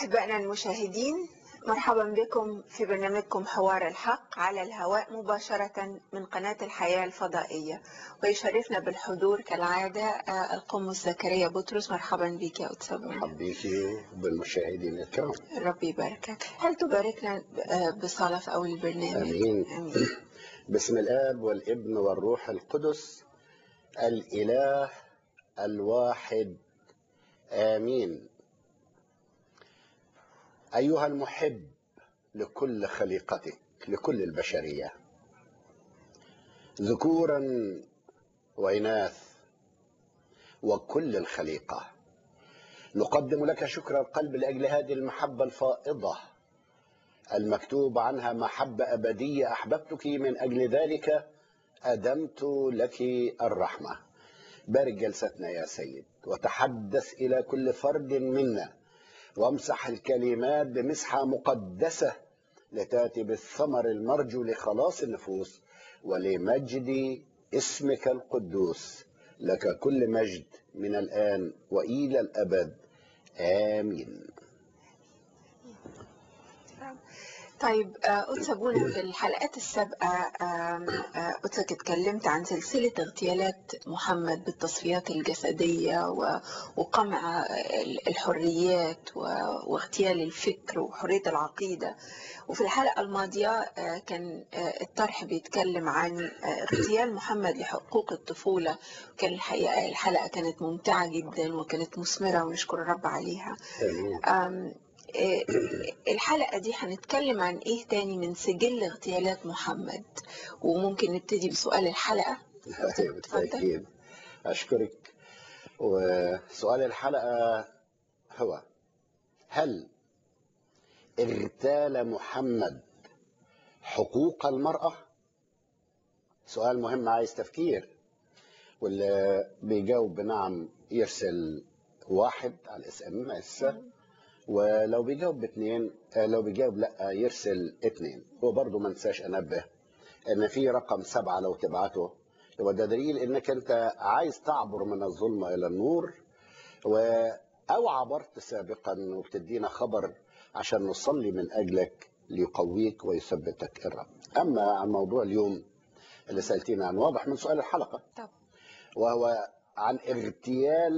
أحبائنا المشاهدين مرحبا بكم في برنامجكم حوار الحق على الهواء مباشرة من قناة الحياة الفضائية ويشرفنا بالحضور كالعادة آه، القمص زكريا بطرس مرحبا بك يا أتسابون مرحبا بك وبالمشاهدين الكرام ربي يباركك هل تباركنا آه، بصلاة في أول البرنامج آمين. آمين. باسم الآب والابن والروح القدس الإله الواحد آمين أيها المحب لكل خليقتك لكل البشرية ذكورا وإناث وكل الخليقة نقدم لك شكر القلب لأجل هذه المحبة الفائضة المكتوب عنها محبة أبدية أحببتك من أجل ذلك أدمت لك الرحمة بارك جلستنا يا سيد وتحدث إلى كل فرد منا وامسح الكلمات بمسحة مقدسة لتأتي بالثمر المرجو لخلاص النفوس ولمجد اسمك القدوس لك كل مجد من الآن وإلى الأبد آمين طيب آه، أتسابون في الحلقات السابقة آم، آه، أتسك اتكلمت عن سلسلة اغتيالات محمد بالتصفيات الجسدية و- وقمع ال- الحريات و- واغتيال الفكر وحرية العقيدة وفي الحلقة الماضية آه، كان آه، الطرح بيتكلم عن آه، اغتيال محمد لحقوق الطفولة كان الحقيقة الحلقة كانت ممتعة جدا وكانت مثمرة ونشكر الرب عليها آمين أم، إيه، الحلقة دي هنتكلم عن ايه تاني من سجل اغتيالات محمد وممكن نبتدي بسؤال الحلقة أيوة، بالتأكيد أشكرك وسؤال الحلقة هو هل اغتال محمد حقوق المرأة؟ سؤال مهم عايز تفكير واللي بيجاوب بنعم يرسل واحد على الاس ام اس ولو بيجاوب باثنين آه، لو بيجاوب لا يرسل اثنين وبرضه ما انساش انبه ان في رقم سبعه لو تبعته هو ده دليل انك انت عايز تعبر من الظلمه الى النور و او عبرت سابقا وبتدينا خبر عشان نصلي من اجلك ليقويك ويثبتك الرب اما عن موضوع اليوم اللي سالتينا عن واضح من سؤال الحلقه طب وهو عن اغتيال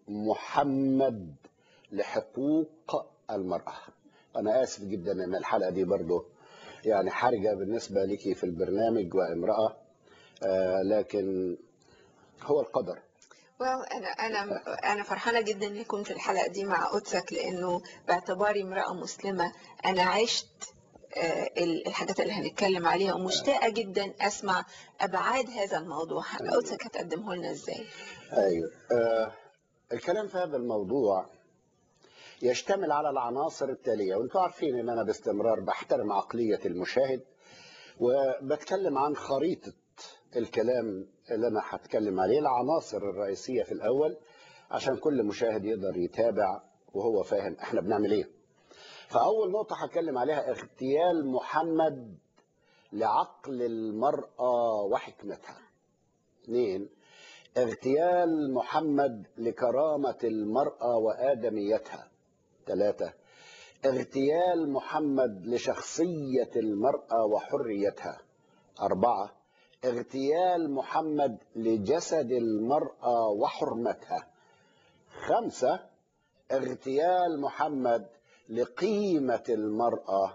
محمد لحقوق المرأة أنا آسف جدا أن الحلقة دي برضو يعني حرجة بالنسبة لك في البرنامج وامرأة آه لكن هو القدر well, انا انا انا فرحانة جدا اني كنت في الحلقة دي مع قدسك لانه باعتباري امرأة مسلمة انا عشت آه، ال- الحاجات اللي هنتكلم عليها ومشتاقة جدا اسمع ابعاد هذا الموضوع قدسك هتقدمه لنا ازاي أيوة آه الكلام في هذا الموضوع يشتمل على العناصر التالية وانتم عارفين ان انا باستمرار بحترم عقلية المشاهد وبتكلم عن خريطة الكلام اللي انا هتكلم عليه العناصر الرئيسية في الاول عشان كل مشاهد يقدر يتابع وهو فاهم احنا بنعمل ايه فاول نقطة هتكلم عليها اغتيال محمد لعقل المرأة وحكمتها اثنين اغتيال محمد لكرامة المرأة وآدميتها ثلاثة اغتيال محمد لشخصية المرأة وحريتها أربعة اغتيال محمد لجسد المرأة وحرمتها خمسة اغتيال محمد لقيمة المرأة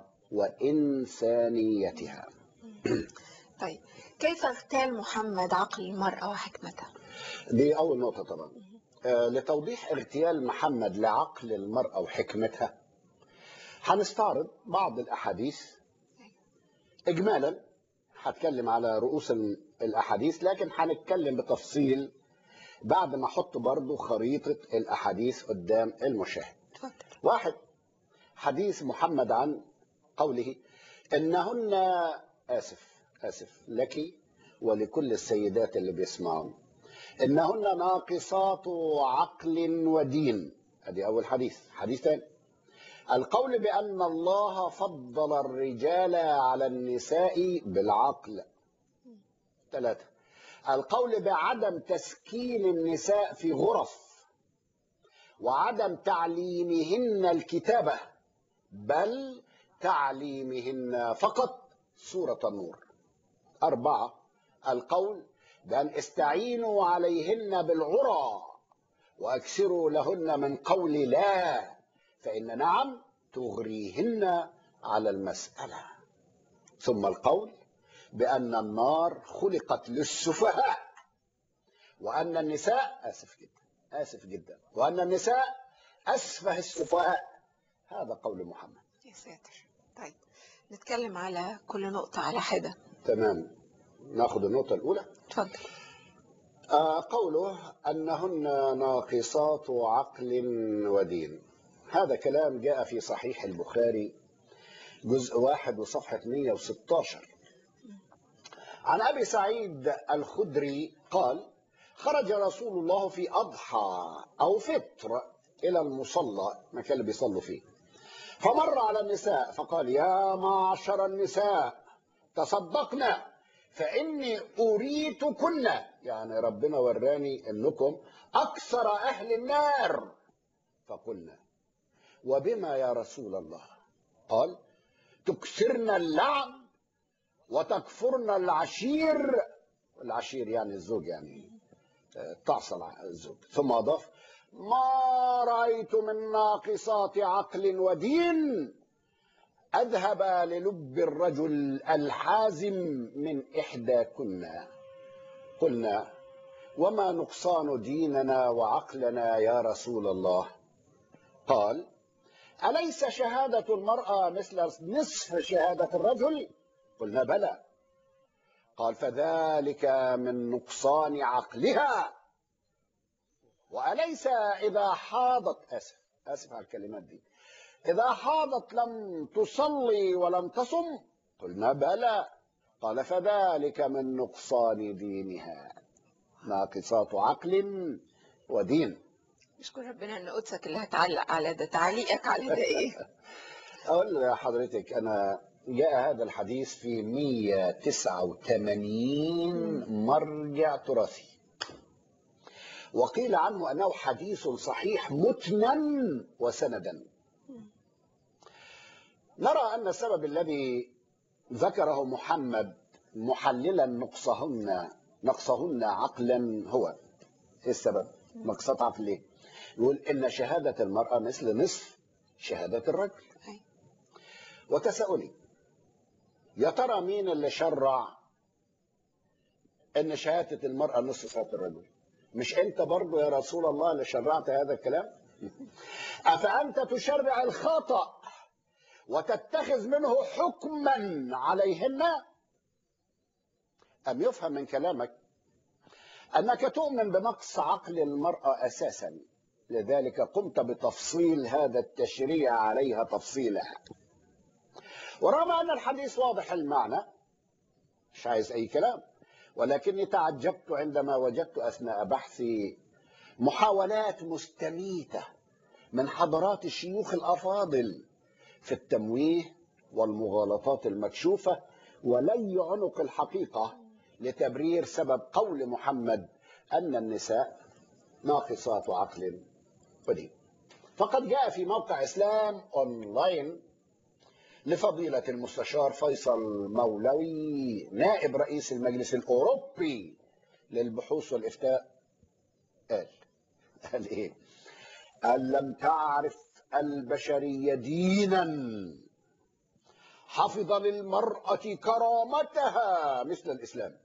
وإنسانيتها طيب كيف اغتال محمد عقل المرأة وحكمتها دي أول نقطة طبعا آه، لتوضيح اغتيال محمد لعقل المرأة وحكمتها هنستعرض بعض الأحاديث إجمالا هتكلم على رؤوس ال- الأحاديث لكن هنتكلم بتفصيل بعد ما أحط برضو خريطة الأحاديث قدام المشاهد اتفضل واحد حديث محمد عن قوله إنهن آسف آسف لك ولكل السيدات اللي بيسمعون إنهن ناقصات عقل ودين هذه أول حديث حديث ثاني القول بأن الله فضل الرجال على النساء بالعقل ثلاثة القول بعدم تسكين النساء في غرف وعدم تعليمهن الكتابة بل تعليمهن فقط سورة النور أربعة القول بأن استعينوا عليهن بالعرى وأكثروا لهن من قول لا فإن نعم تغريهن على المسألة ثم القول بأن النار خلقت للسفهاء وأن النساء آسف جدا آسف جدا وأن النساء أسفه السفهاء هذا قول محمد يا ساتر طيب نتكلم على كل نقطة على حدة تمام ناخذ النقطة الأولى اتفضل آه، قوله أنهن ناقصات عقل ودين هذا كلام جاء في صحيح البخاري جزء واحد وصفحة 116 عن أبي سعيد الخدري قال خرج رسول الله في أضحى أو فطر إلى المصلى المكان اللي بيصلوا فيه فمر على النساء فقال يا معشر النساء تصدقنا فإني أريتكن يعني ربنا وراني أنكم أكثر أهل النار فقلنا وبما يا رسول الله قال تكثرن اللعن وتكفرن العشير العشير يعني الزوج يعني آه، تعصى الزوج ثم أضاف ما رأيت من ناقصات عقل ودين أذهب للب الرجل الحازم من إحداكن قلنا وما نقصان ديننا وعقلنا يا رسول الله قال أليس شهادة المرأة مثل نصف شهادة الرجل قلنا بلى قال فذلك من نقصان عقلها وأليس إذا حاضت أسف أسف على الكلمات دي إذا حاضت لم تصلي ولم تصم قلنا بلى قال فذلك من نقصان دينها ناقصات عقل ودين نشكر ربنا ان قدسك اللي هتعلق على ده تعليقك على ده ايه أقول لحضرتك أنا جاء هذا الحديث في 189 مرجع تراثي وقيل عنه أنه حديث صحيح متنا وسندا نرى أن السبب الذي ذكره محمد محللا نقصهن نقصهن عقلا هو ايه السبب؟ نقصات عقل ليه؟ يقول ان شهاده المراه مثل نصف شهاده الرجل أي. وتساؤلي يا ترى مين اللي شرع ان شهاده المراه نصف شهاده الرجل؟ مش انت برضو يا رسول الله اللي شرعت هذا الكلام؟ افانت تشرع الخطأ وتتخذ منه حكما عليهن أم يفهم من كلامك أنك تؤمن بنقص عقل المرأة أساسا لذلك قمت بتفصيل هذا التشريع عليها تفصيلا ورغم أن الحديث واضح المعنى مش عايز أي كلام ولكني تعجبت عندما وجدت أثناء بحثي محاولات مستميتة من حضرات الشيوخ الأفاضل في التمويه والمغالطات المكشوفة ولي عنق الحقيقة لتبرير سبب قول محمد أن النساء ناقصات عقل ودين فقد جاء في موقع إسلام أونلاين لفضيلة المستشار فيصل مولوي نائب رئيس المجلس الأوروبي للبحوث والإفتاء قال قال إيه قال لم تعرف البشرية دينا حفظ للمرأة كرامتها مثل الإسلام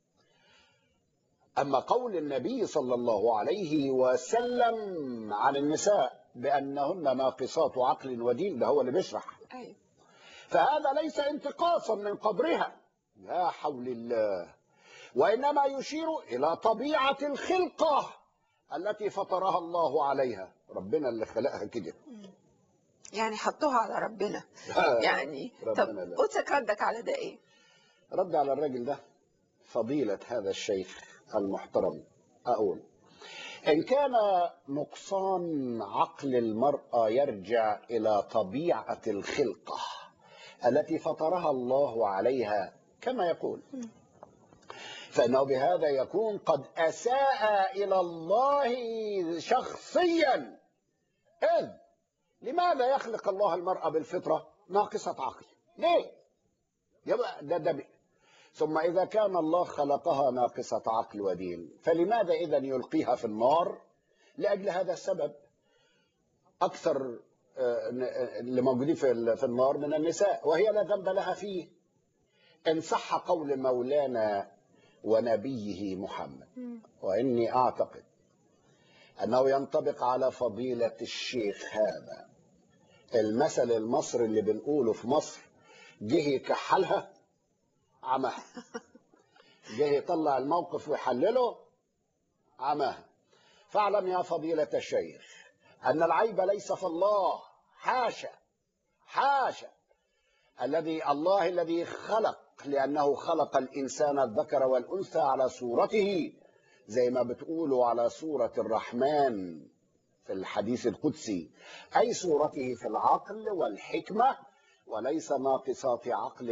أما قول النبي صلى الله عليه وسلم عن النساء بأنهن ناقصات عقل ودين ده هو اللي بيشرح أيوة. فهذا ليس انتقاصا من قدرها لا حول الله وإنما يشير إلى طبيعة الخلقة التي فطرها الله عليها ربنا اللي خلقها كده يعني حطوها على ربنا يعني ربنا طب لا. قدسك ردك على ده ايه رد على الراجل ده فضيلة هذا الشيخ المحترم أقول إن كان نقصان عقل المرأة يرجع إلى طبيعة الخلقة التي فطرها الله عليها كما يقول فإنه بهذا يكون قد أساء إلى الله شخصيا إذ لماذا يخلق الله المرأة بالفطرة ناقصة عقل ليه يبقى ده, ده بي. ثم إذا كان الله خلقها ناقصة عقل ودين فلماذا إذا يلقيها في النار لأجل هذا السبب أكثر آه، اللي موجودين في ال- في النار من النساء وهي لا ذنب لها فيه إن صح قول مولانا ونبيه محمد مم. وإني أعتقد أنه ينطبق على فضيلة الشيخ هذا المثل المصري اللي بنقوله في مصر جه يكحلها عماها جه يطلع الموقف ويحلله عماها فاعلم يا فضيلة الشيخ أن العيب ليس في الله حاشا حاشا الذي الله الذي خلق لأنه خلق الإنسان الذكر والأنثى على صورته زي ما بتقولوا على صورة الرحمن في الحديث القدسي أي صورته في العقل والحكمة وليس ناقصات عقل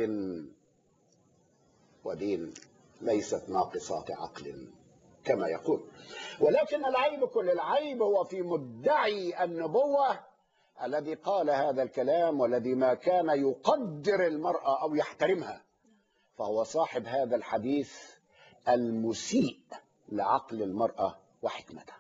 ودين ليست ناقصات عقل كما يقول ولكن العيب كل العيب هو في مدعي النبوة الذي قال هذا الكلام والذي ما كان يقدر المرأة أو يحترمها فهو صاحب هذا الحديث المسيء لعقل المرأة وحكمتها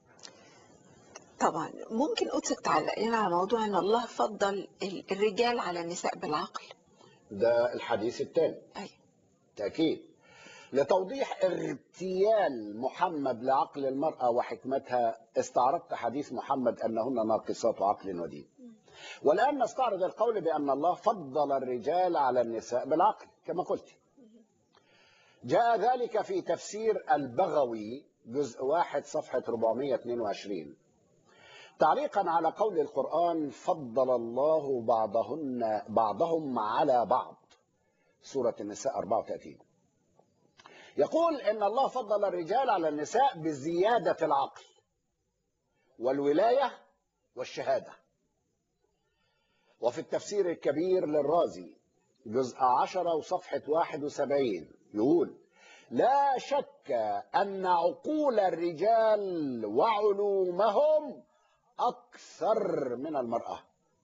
طبعا ممكن قدسك تعلق لنا على موضوع ان الله فضل ال- الرجال على النساء بالعقل ده الحديث الثاني ايوه تأكيد لتوضيح اغتيال محمد لعقل المرأة وحكمتها استعرضت حديث محمد أنهن ناقصات عقل ودين والآن نستعرض القول بأن الله فضل الرجال على النساء بالعقل كما قلت جاء ذلك في تفسير البغوي جزء واحد صفحة 422 تعليقا على قول القرآن فضل الله بعضهن بعضهم على بعض سورة النساء 34 يقول إن الله فضل الرجال على النساء بزيادة العقل والولاية والشهادة وفي التفسير الكبير للرازي جزء عشرة وصفحة 71 يقول لا شك أن عقول الرجال وعلومهم أكثر من المرأة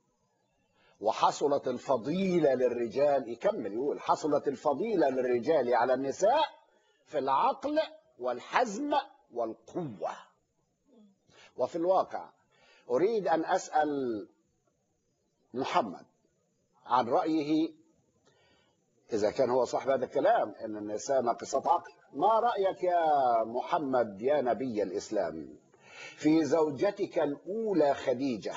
وحصلت الفضيلة للرجال يكمل يقول حصلت الفضيلة للرجال على النساء في العقل والحزم والقوة وفي الواقع أريد أن أسأل محمد عن رأيه إذا كان هو صاحب هذا الكلام أن النساء ناقصات عقل ما رأيك يا محمد يا نبي الإسلام في زوجتك الأولى خديجة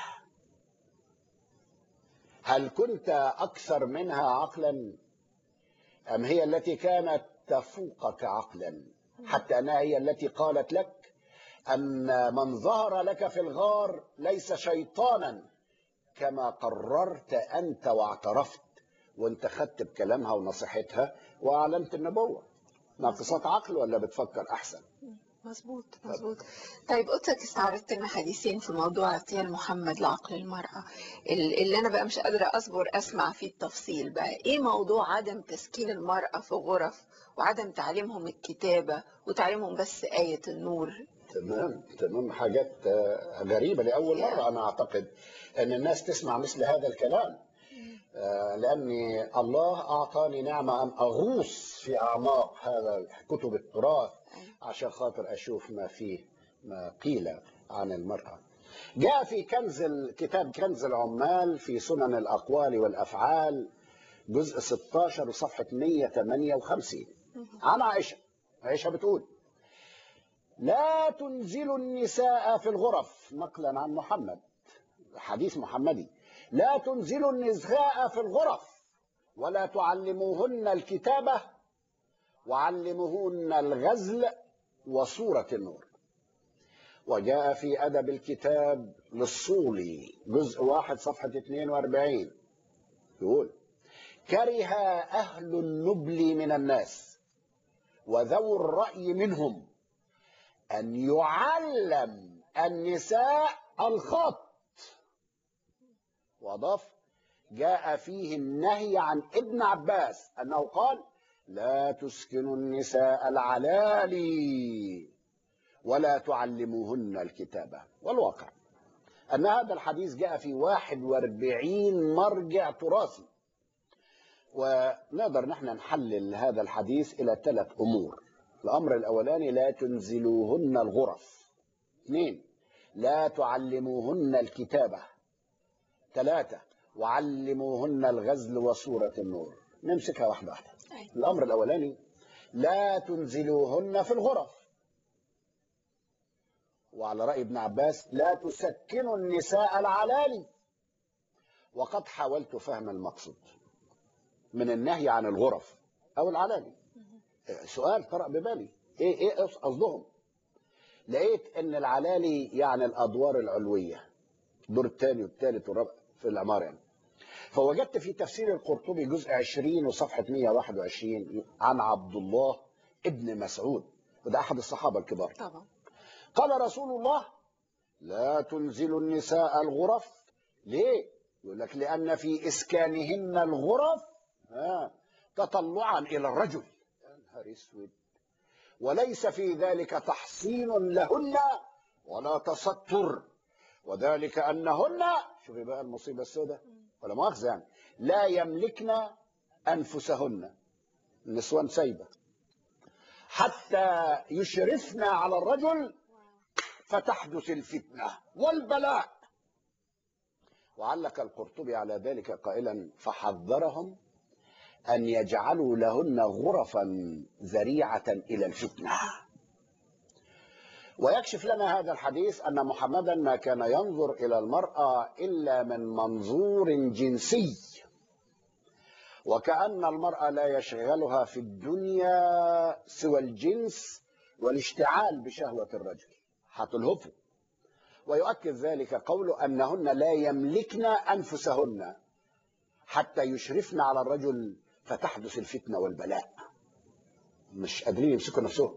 هل كنت أكثر منها عقلا أم هي التي كانت تفوقك عقلا حتى أنها هي التي قالت لك أن من ظهر لك في الغار ليس شيطانا كما قررت أنت واعترفت وانت خدت بكلامها ونصيحتها وأعلنت النبوة ناقصات عقل ولا بتفكر أحسن مظبوط مظبوط طيب قلتك استعرضت لنا حديثين في موضوع اغتيال محمد لعقل المرأة ال- اللي أنا بقى مش قادرة أصبر أسمع فيه التفصيل بقى إيه موضوع عدم تسكين المرأة في غرف وعدم تعليمهم الكتابة وتعليمهم بس آية النور تمام تمام حاجات آه، غريبة لأول مرة أنا أعتقد أن الناس تسمع مثل هذا الكلام آه، لأني الله أعطاني نعمة أن أغوص في أعماق هذا كتب التراث عشان خاطر أشوف ما فيه ما قيل عن المرأة جاء في كنز ال- كتاب كنز العمال في سنن الأقوال والأفعال جزء 16 وصفحة 158 عن عائشة عائشة بتقول لا تنزل النساء في الغرف نقلا عن محمد حديث محمدي لا تنزل النساء في الغرف ولا تعلموهن الكتابة وعلموهن الغزل وصورة النور وجاء في أدب الكتاب للصولي جزء واحد صفحة 42 يقول كره أهل النبل من الناس وذو الرأي منهم أن يعلم النساء الخط وأضاف جاء فيه النهي عن ابن عباس أنه قال لا تسكنوا النساء العلالي ولا تعلموهن الكتابة والواقع أن هذا الحديث جاء في 41 مرجع تراثي ونقدر نحن نحلل هذا الحديث إلى ثلاث أمور الأمر الأولاني لا تنزلوهن الغرف اثنين لا تعلموهن الكتابة ثلاثة وعلموهن الغزل وصورة النور نمسكها واحدة واحدة أي. الأمر الأولاني لا تنزلوهن في الغرف وعلى رأي ابن عباس لا تسكنوا النساء العلالي وقد حاولت فهم المقصود من النهي عن الغرف أو العلالي سؤال طرأ ببالي ايه ايه قصدهم لقيت ان العلالي يعني الادوار العلويه الدور الثاني والثالث والرابع في العماره يعني فوجدت في تفسير القرطبي جزء 20 وصفحه 121 عن عبد الله ابن مسعود وده احد الصحابه الكبار طبعا قال رسول الله لا تنزل النساء الغرف ليه يقول لك لان في اسكانهن الغرف ها تطلعا الى الرجل يا نهار اسود وليس في ذلك تحصين لهن ولا تستر وذلك انهن شوفي بقى المصيبه السوداء ولا مؤاخذه يعني لا يملكن انفسهن النسوان سايبه حتى يشرفن على الرجل فتحدث الفتنه والبلاء وعلق القرطبي على ذلك قائلا فحذرهم أن يجعلوا لهن غرفا ذريعة إلى الفتنة ويكشف لنا هذا الحديث أن محمدا ما كان ينظر إلى المرأة إلا من منظور جنسي وكأن المرأة لا يشغلها في الدنيا سوى الجنس والاشتعال بشهوة الرجل هتلهفه ويؤكد ذلك قوله أنهن لا يملكن أنفسهن حتى يشرفن على الرجل فتحدث الفتنة والبلاء مش قادرين يمسكوا نفسهم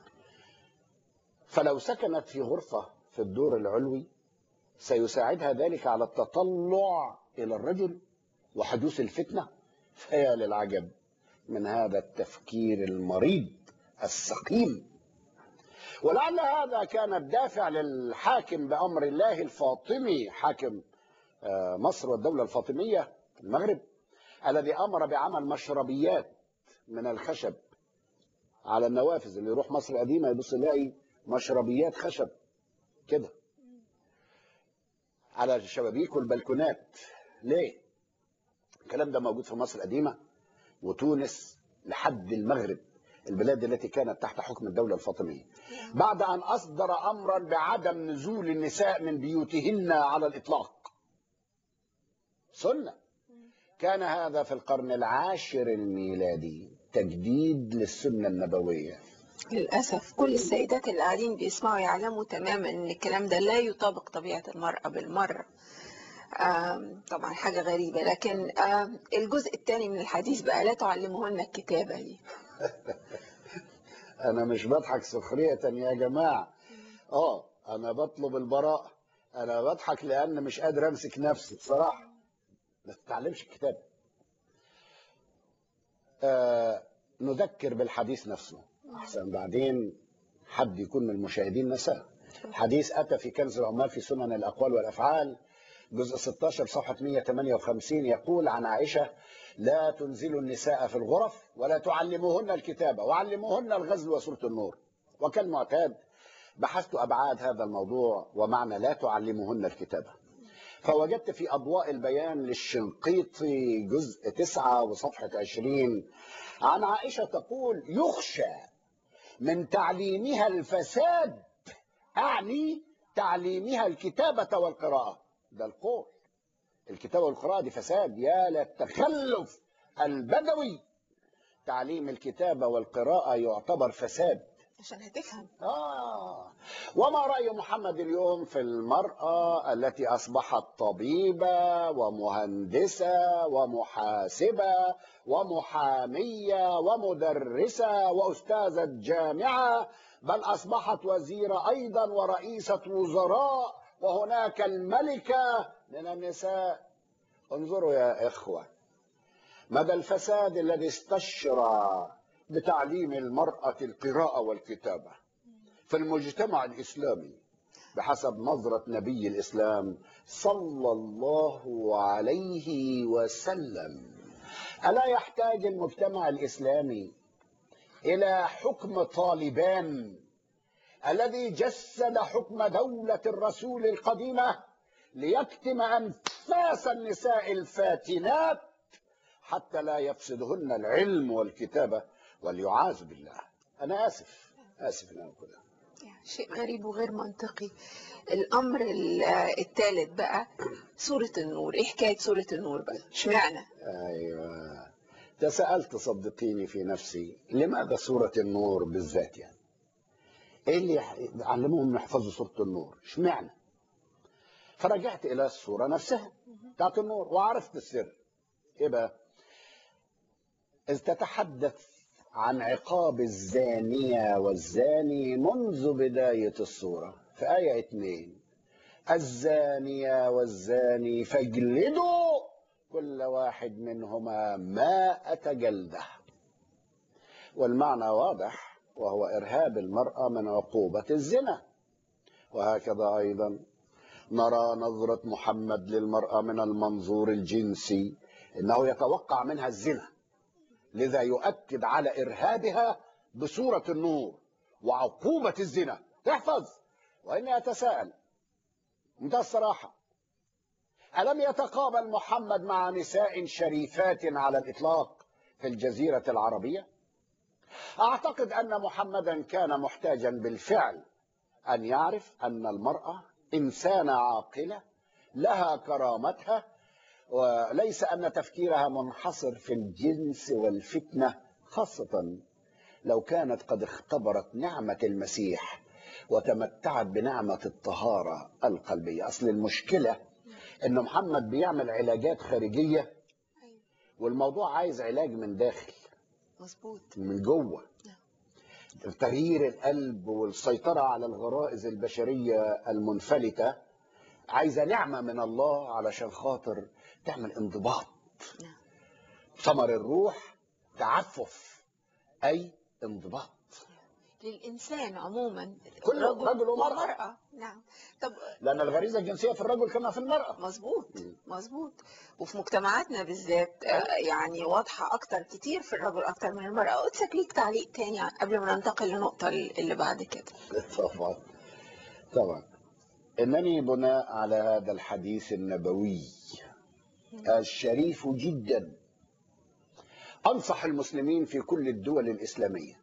فلو سكنت في غرفة في الدور العلوي سيساعدها ذلك على التطلع إلى الرجل وحدوث الفتنة فيا للعجب من هذا التفكير المريض السقيم ولعل هذا كان الدافع للحاكم بأمر الله الفاطمي حاكم آه، مصر والدولة الفاطمية في المغرب الذي أمر بعمل مشربيات من الخشب على النوافذ اللي يروح مصر القديمة يبص يلاقي مشربيات خشب كده على الشبابيك والبلكونات ليه؟ الكلام ده موجود في مصر القديمة وتونس لحد المغرب البلاد التي كانت تحت حكم الدولة الفاطمية بعد أن أصدر أمرا بعدم نزول النساء من بيوتهن على الإطلاق سنة كان هذا في القرن العاشر الميلادي تجديد للسنة النبوية للأسف كل السيدات اللي قاعدين بيسمعوا يعلموا تماما إن الكلام ده لا يطابق طبيعة المرأة بالمرة آم، طبعا حاجة غريبة لكن آم، الجزء الثاني من الحديث بقى لا تعلمهن الكتابة دي أنا مش بضحك سخرية يا جماعة آه أنا بطلب البراءة أنا بضحك لأن مش قادر أمسك نفسي بصراحة ما تتعلمش الكتاب آه نذكر بالحديث نفسه أحسن بعدين حد يكون من المشاهدين نساه حديث أتى في كنز العمال في سنن الأقوال والأفعال جزء 16 صفحة 158 يقول عن عائشة لا تنزلوا النساء في الغرف ولا تعلموهن الكتابة وعلموهن الغزل وسورة النور وكالمعتاد بحثت أبعاد هذا الموضوع ومعنى لا تعلموهن الكتابة فوجدت في أضواء البيان للشنقيطي جزء 9 وصفحة 20 عن عائشة تقول يخشى من تعليمها الفساد أعني تعليمها الكتابة والقراءة ده القول الكتابة والقراءة دي فساد يا للتخلف البدوي تعليم الكتابة والقراءة يعتبر فساد عشان هتفهم آه وما رأي محمد اليوم في المرأة التي أصبحت طبيبة ومهندسة ومحاسبة ومحامية ومدرسة وأستاذة جامعة بل أصبحت وزيرة أيضا ورئيسة وزراء وهناك الملكة من النساء انظروا يا إخوة مدى الفساد الذي استشرى بتعليم المرأة القراءة والكتابة في المجتمع الإسلامي بحسب نظرة نبي الإسلام صلى الله عليه وسلم ألا يحتاج المجتمع الإسلامي إلى حكم طالبان الذي جسد حكم دولة الرسول القديمة ليكتم أنفاس النساء الفاتنات حتى لا يفسدهن العلم والكتابة وليعاذ بالله أنا آسف آسف أن أقول شيء غريب وغير منطقي الأمر ال- الثالث بقى سورة النور إيه حكاية سورة النور بقى اشمعنى أيوة تساءلت صدقيني في نفسي لماذا سورة النور بالذات يعني ايه اللي يح- علموهم يحفظوا سورة النور اشمعنى فرجعت الى السورة نفسها بتاعت النور وعرفت السر ايه بقى إذ تتحدث عن عقاب الزانية والزاني منذ بداية السورة في آية 2 الزانية والزاني فاجلدوا كل واحد منهما ماءة جلدة والمعنى واضح وهو إرهاب المرأة من عقوبة الزنا وهكذا أيضا نرى نظرة محمد للمرأة من المنظور الجنسي إنه يتوقع منها الزنا لذا يؤكد على إرهابها بصورة النور وعقوبة الزنا تحفظ وإني أتساءل منتهى الصراحة ألم يتقابل محمد مع نساء شريفات على الإطلاق في الجزيرة العربية؟ أعتقد أن محمدا كان محتاجا بالفعل أن يعرف أن المرأة إنسانة عاقلة لها كرامتها وليس أن تفكيرها منحصر في الجنس والفتنة خاصة لو كانت قد اختبرت نعمة المسيح وتمتعت بنعمة الطهارة القلبية أصل المشكلة أن محمد بيعمل علاجات خارجية والموضوع عايز علاج من داخل مظبوط من جوه تغيير القلب والسيطرة على الغرائز البشرية المنفلتة عايزة نعمة من الله علشان خاطر تعمل انضباط نعم. ثمر الروح تعفف أي انضباط للإنسان عموما كله، رجل ومرأة. ومرأة نعم طب لأن الغريزة الجنسية في الرجل كما في المرأة مظبوط مم. مظبوط وفي مجتمعاتنا بالذات آه، يعني واضحة أكتر كتير في الرجل أكتر من المرأة قدسك ليك تعليق تاني قبل ما ننتقل للنقطة اللي بعد كده طبعا طبعا إنني بناء على هذا الحديث النبوي الشريف جدا أنصح المسلمين في كل الدول الإسلامية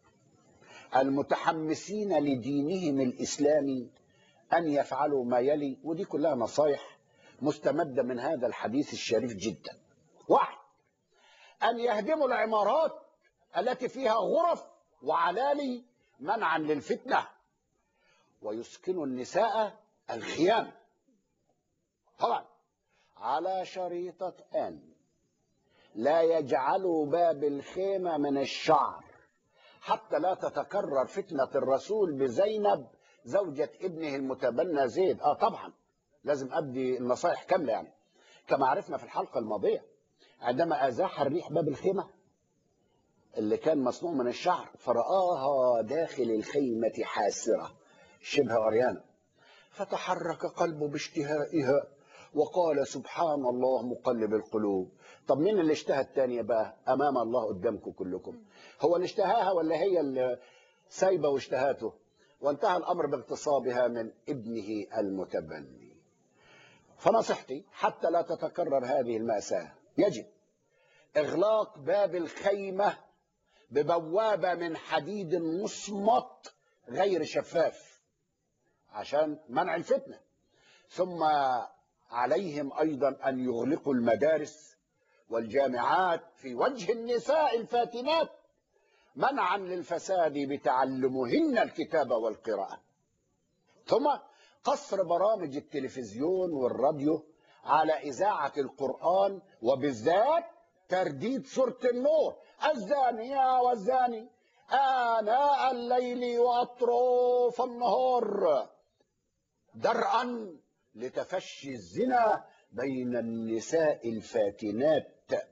المتحمسين لدينهم الإسلامي أن يفعلوا ما يلي ودي كلها نصايح مستمدة من هذا الحديث الشريف جدا واحد أن يهدموا العمارات التي فيها غرف وعلالي منعا للفتنة ويسكنوا النساء الخيام طبعا على شريطة أن لا يجعلوا باب الخيمة من الشعر حتى لا تتكرر فتنة الرسول بزينب زوجة ابنه المتبنى زيد اه طبعا لازم ابدي النصائح كاملة يعني كما عرفنا في الحلقة الماضية عندما ازاح الريح باب الخيمة اللي كان مصنوع من الشعر فرآها داخل الخيمة حاسرة شبه عريانة فتحرك قلبه باشتهائها وقال سبحان الله مقلب القلوب طب مين اللي اشتهى الثانية بقى أمام الله قدامكم كلكم هو اللي اشتهاها ولا هي اللي سايبة واشتهاته وانتهى الأمر باغتصابها من ابنه المتبني فنصيحتي حتى لا تتكرر هذه المأساة يجب إغلاق باب الخيمة ببوابة من حديد مصمت غير شفاف عشان منع الفتنة ثم عليهم أيضا أن يغلقوا المدارس والجامعات في وجه النساء الفاتنات منعا للفساد بتعلمهن الكتاب والقراءة ثم قصر برامج التلفزيون والراديو على إذاعة القرآن وبالذات ترديد سورة النور الزانية والزاني آناء الليل وأطراف النهار درءا لتفشي الزنا بين النساء الفاتنات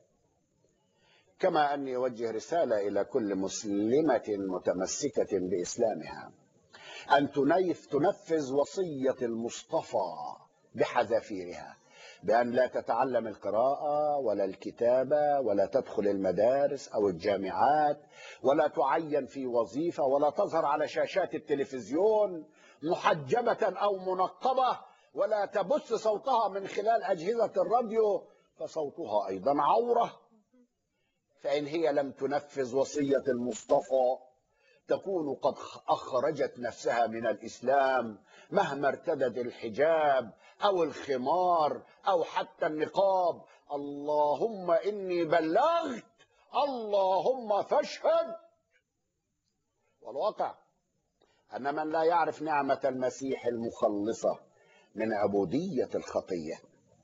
كما أني أوجه رسالة إلى كل مسلمة متمسكة بإسلامها أن تنيف تنفذ وصية المصطفى بحذافيرها بأن لا تتعلم القراءة ولا الكتابة ولا تدخل المدارس أو الجامعات ولا تعين في وظيفة ولا تظهر على شاشات التلفزيون محجبة أو منقبة ولا تبث صوتها من خلال أجهزة الراديو فصوتها أيضا عورة فإن هي لم تنفذ وصية المصطفى تكون قد أخرجت نفسها من الإسلام مهما ارتدت الحجاب أو الخمار أو حتى النقاب اللهم إني بلغت اللهم فاشهد والواقع أن من لا يعرف نعمة المسيح المخلصة من عبودية الخطية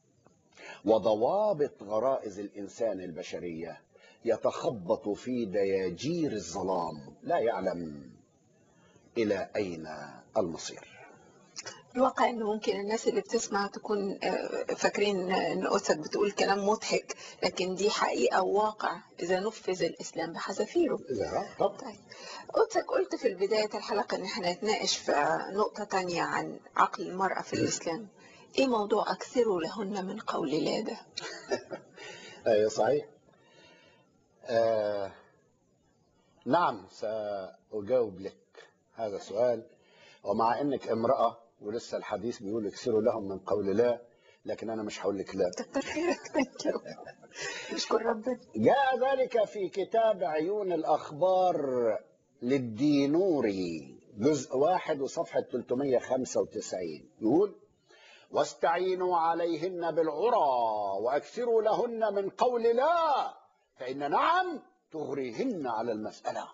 وضوابط غرائز الإنسان البشرية يتخبط في دياجير الظلام لا يعلم إلى أين المصير الواقع انه ممكن الناس اللي بتسمع تكون آه، فاكرين ان اسد بتقول كلام مضحك لكن دي حقيقه وواقع اذا نفذ الاسلام بحذافيره لا طب طيب قلتك قلت في بداية الحلقة إن احنا نتناقش في نقطة تانية عن عقل المرأة في الإسلام إيه موضوع أكثروا لهن من قول لا ده أيوة صحيح آه نعم سأجاوب لك هذا السؤال ومع أنك امرأة ولسه الحديث بيقول اكسروا لهم من قول لا لكن أنا مش هقول لك لا كتر خيرك ثانك يو نشكر ربنا جاء ذلك في كتاب عيون الأخبار للدينوري جزء واحد وصفحة 395 يقول واستعينوا عليهن بالعرى وأكثروا لهن من قول لا فإن نعم تغريهن على المسألة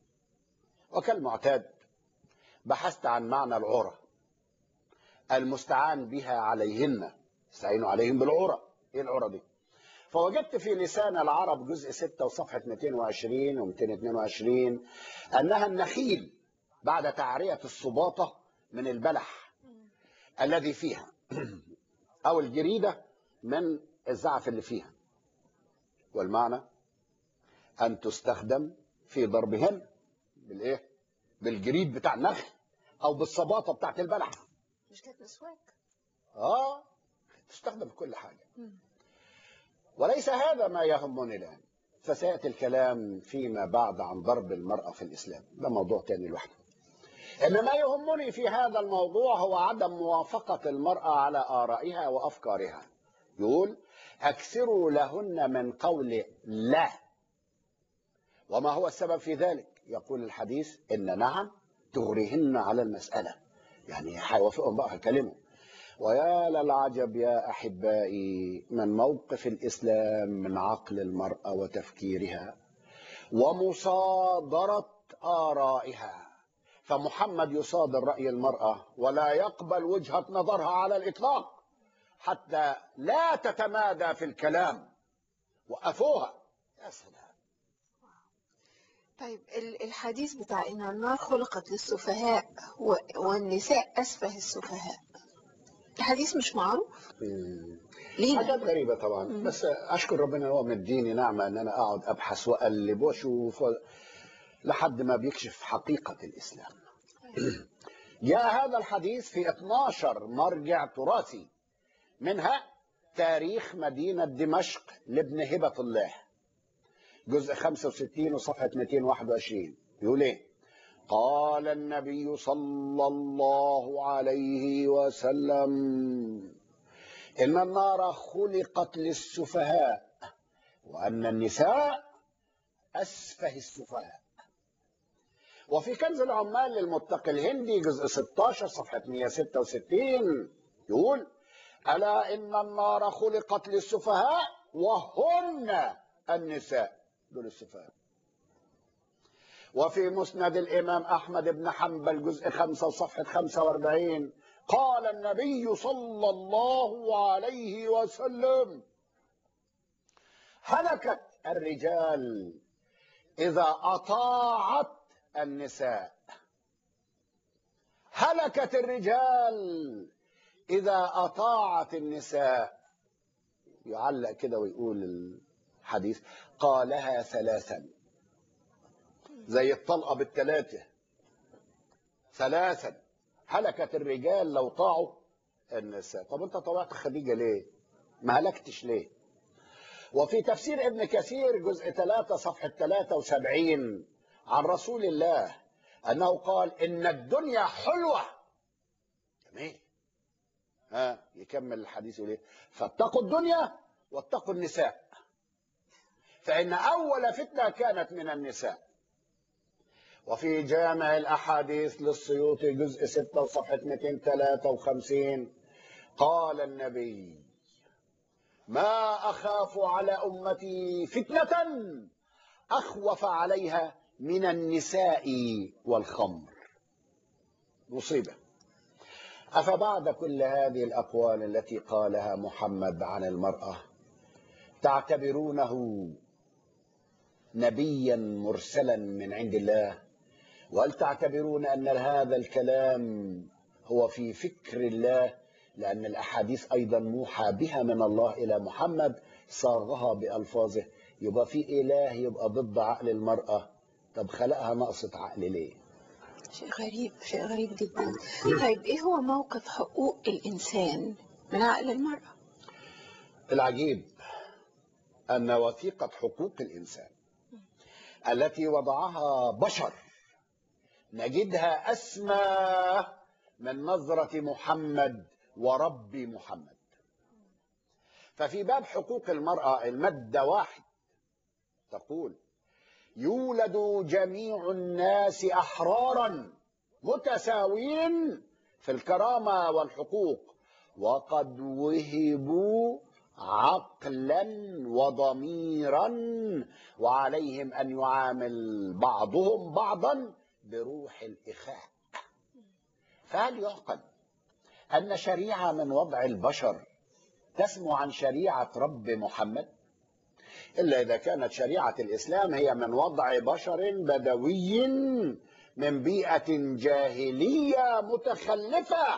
وكالمعتاد بحثت عن معنى العرى المستعان بها عليهن استعينوا عليهم بالعرى ايه العرى دي فوجدت في لسان العرب جزء 6 وصفحة 220 و 222 أنها النخيل بعد تعرية الصباطة من البلح الذي فيها أو الجريدة من الزعف اللي فيها والمعنى أن تستخدم في ضربهن بالإيه؟ بالجريد بتاع النخل أو بالصباطة بتاعت البلح مش كانت مسواك آه تستخدم في كل حاجة وليس هذا ما يهمني الآن فسيأتي الكلام فيما بعد عن ضرب المرأة في الإسلام ده موضوع تاني لوحده إن ما يهمني في هذا الموضوع هو عدم موافقة المرأة على آرائها وأفكارها يقول أكثروا لهن من قول لا وما هو السبب في ذلك يقول الحديث إن نعم تغريهن على المسألة يعني هيوافقهم بقى هيكلموا ويا للعجب يا احبائي من موقف الاسلام من عقل المراه وتفكيرها ومصادره ارائها فمحمد يصادر راي المراه ولا يقبل وجهه نظرها على الاطلاق حتى لا تتمادى في الكلام وقفوها يا سلام طيب ال- الحديث بتاع إن النار خلقت للسفهاء و- والنساء أسفه السفهاء الحديث مش معروف مم. لينا حاجات غريبة طبعا مم. بس أشكر ربنا هو مديني نعمة أن أنا أقعد أبحث وأقلب وأشوف و- لحد ما بيكشف حقيقة الإسلام جاء هذا الحديث في 12 مرجع تراثي منها تاريخ مدينة دمشق لابن هبة الله جزء 65 وصفحة 221 يقول ايه قال النبي صلى الله عليه وسلم إن النار خلقت للسفهاء وأن النساء أسفه السفهاء وفي كنز العمال للمتقي الهندي جزء 16 صفحة 166 يقول ألا إن النار خلقت للسفهاء وهن النساء دول السفهاء وفي مسند الإمام أحمد بن حنبل جزء 5 صفحة 45 قال النبي صلى الله عليه وسلم هلكت الرجال إذا أطاعت النساء هلكت الرجال إذا أطاعت النساء يعلق كده ويقول الحديث قالها ثلاثا زي الطلقة بالثلاثة ثلاثا هلكت الرجال لو طاعوا النساء طب انت طوعت خديجة ليه ما هلكتش ليه وفي تفسير ابن كثير جزء 3 صفحة 73 عن رسول الله أنه قال إن الدنيا حلوة جميل ها يكمل الحديث يقول ايه فاتقوا الدنيا واتقوا النساء فإن أول فتنة كانت من النساء وفي جامع الأحاديث للسيوطي جزء 6 وصفحة 253 قال النبي ما أخاف على أمتي فتنة أخوف عليها من النساء والخمر مصيبة أفبعد كل هذه الأقوال التي قالها محمد عن المرأة تعتبرونه نبيا مرسلا من عند الله وهل تعتبرون أن هذا الكلام هو في فكر الله لأن الأحاديث أيضا موحى بها من الله إلى محمد صاغها بألفاظه يبقى في إله يبقى ضد عقل المرأة طب خلقها ناقصة عقل ليه شيء غريب شيء غريب جدا طيب ايه هو موقف حقوق الانسان من عقل المرأة العجيب أن وثيقة حقوق الإنسان التي وضعها بشر نجدها أسمى من نظرة محمد ورب محمد ففي باب حقوق المرأة المادة واحد تقول يولد جميع الناس أحرارا متساويين في الكرامة والحقوق وقد وهبوا عقلا وضميرا وعليهم أن يعامل بعضهم بعضا بروح الإخاء فهل يعقل أن شريعة من وضع البشر تسمو عن شريعة رب محمد إلا إذا كانت شريعة الإسلام هي من وضع بشر بدوي من بيئة جاهلية متخلفة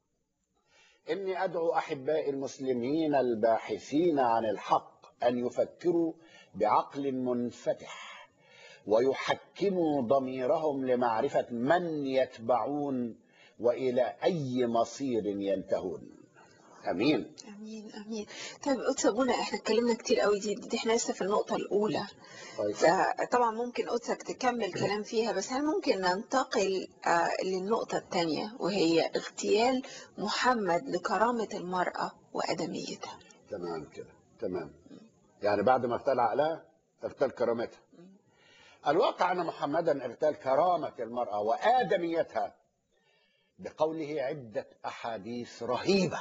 إني أدعو أحبائي المسلمين الباحثين عن الحق أن يفكروا بعقل منفتح ويحكموا ضميرهم لمعرفة من يتبعون وإلى أي مصير ينتهون أمين امين امين طيب قدس ابونا احنا اتكلمنا كتير قوي دي, دي احنا لسه في النقطة الاولى طيب. فطبعا ممكن قدسك تكمل كلام فيها بس هل ممكن ننتقل آه، للنقطة الثانية وهي اغتيال محمد لكرامة المرأة وأدميتها تمام كده تمام يعني بعد ما اغتال عقلها اغتال كرامتها الواقع أن محمدا اغتال كرامة المرأة وآدميتها بقوله عدة أحاديث رهيبة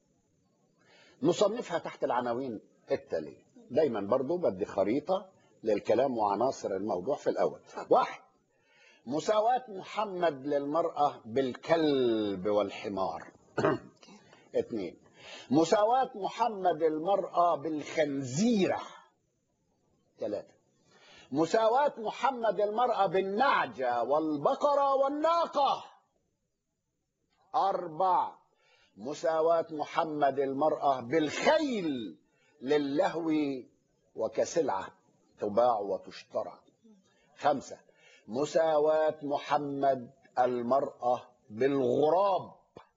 نصنفها تحت العناوين التالية دايما برضو بدي خريطة للكلام وعناصر الموضوع في الأول واحد مساواة محمد للمرأة بالكلب والحمار اثنين مساواة محمد المرأة بالخنزيرة ثلاثة مساواة محمد المرأة بالنعجة والبقرة والناقة أربعة مساواة محمد المرأة بالخيل للهو وكسلعة تباع وتشترى خمسة مساواة محمد المرأة بالغراب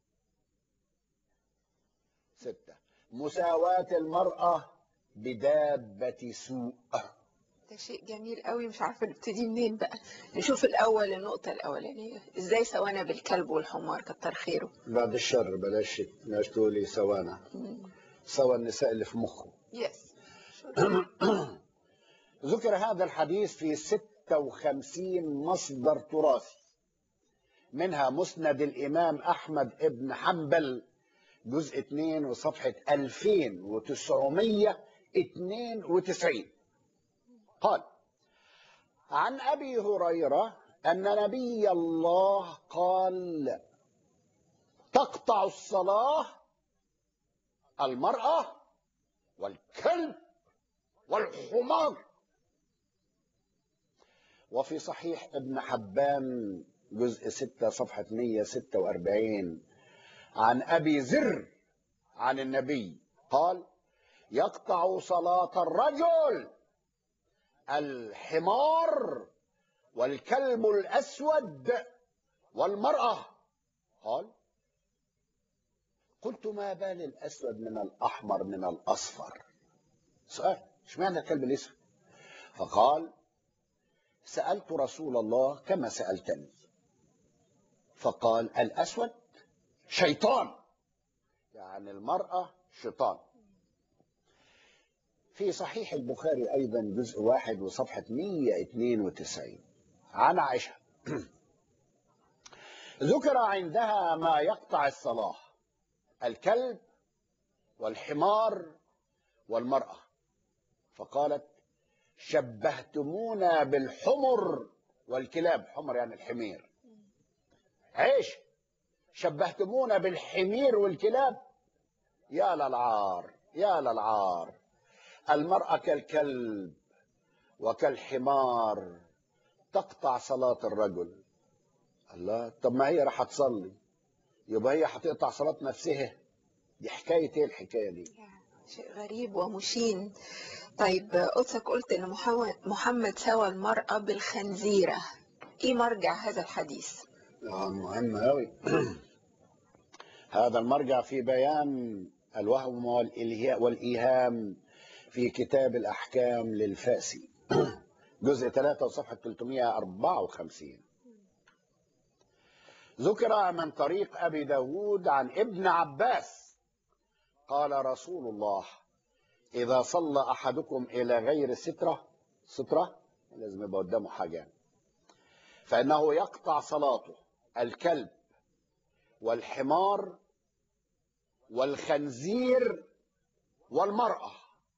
ستة مساواة المرأة بدابة سوء ده شيء جميل قوي مش عارفة نبتدي منين بقى نشوف الأول النقطة الأولانية إزاي سوانا بالكلب والحمار كتر خيره بعد الشر بلاش بلاش تقولي سوانا سوى النساء اللي في مخه يس ذكر هذا الحديث في 56 مصدر تراثي منها مسند الإمام أحمد ابن حنبل جزء 2 وصفحة 2992 قال عن أبي هريرة أن نبي الله قال تقطع الصلاة المرأة والكلب والحمار وفي صحيح ابن حبان جزء 6 صفحة 146 عن أبي ذر عن النبي قال يقطع صلاة الرجل الحمار والكلب الأسود والمرأة قال قلت ما بال الأسود من الأحمر من الأصفر سؤال اشمعنى الكلب الأسود فقال سألت رسول الله كما سألتني فقال الأسود شيطان يعني المرأة شيطان في صحيح البخاري أيضا جزء واحد وصفحة 192 عن عائشة ذكر عندها ما يقطع الصلاة الكلب والحمار والمرأة فقالت شبهتمونا بالحمر والكلاب حمر يعني الحمير عيش شبهتمونا بالحمير والكلاب يا للعار يا للعار المرأة كالكلب وكالحمار تقطع صلاة الرجل الله طب ما هي راح تصلي يبقى هي هتقطع صلاة نفسها دي حكاية ايه الحكاية دي شيء غريب ومشين طيب قدسك قلت ان محمد محمد سوى المرأة بالخنزيرة ايه مرجع هذا الحديث آه مهم أوي هذا المرجع في بيان الوهم والإلهاء والإيهام في كتاب الأحكام للفاسي جزء 3 وصفحة 354 ذكر من طريق أبي داود عن ابن عباس قال رسول الله إذا صلى أحدكم إلى غير سترة سترة لازم يبقى قدامه حاجة فإنه يقطع صلاته الكلب والحمار والخنزير والمرأة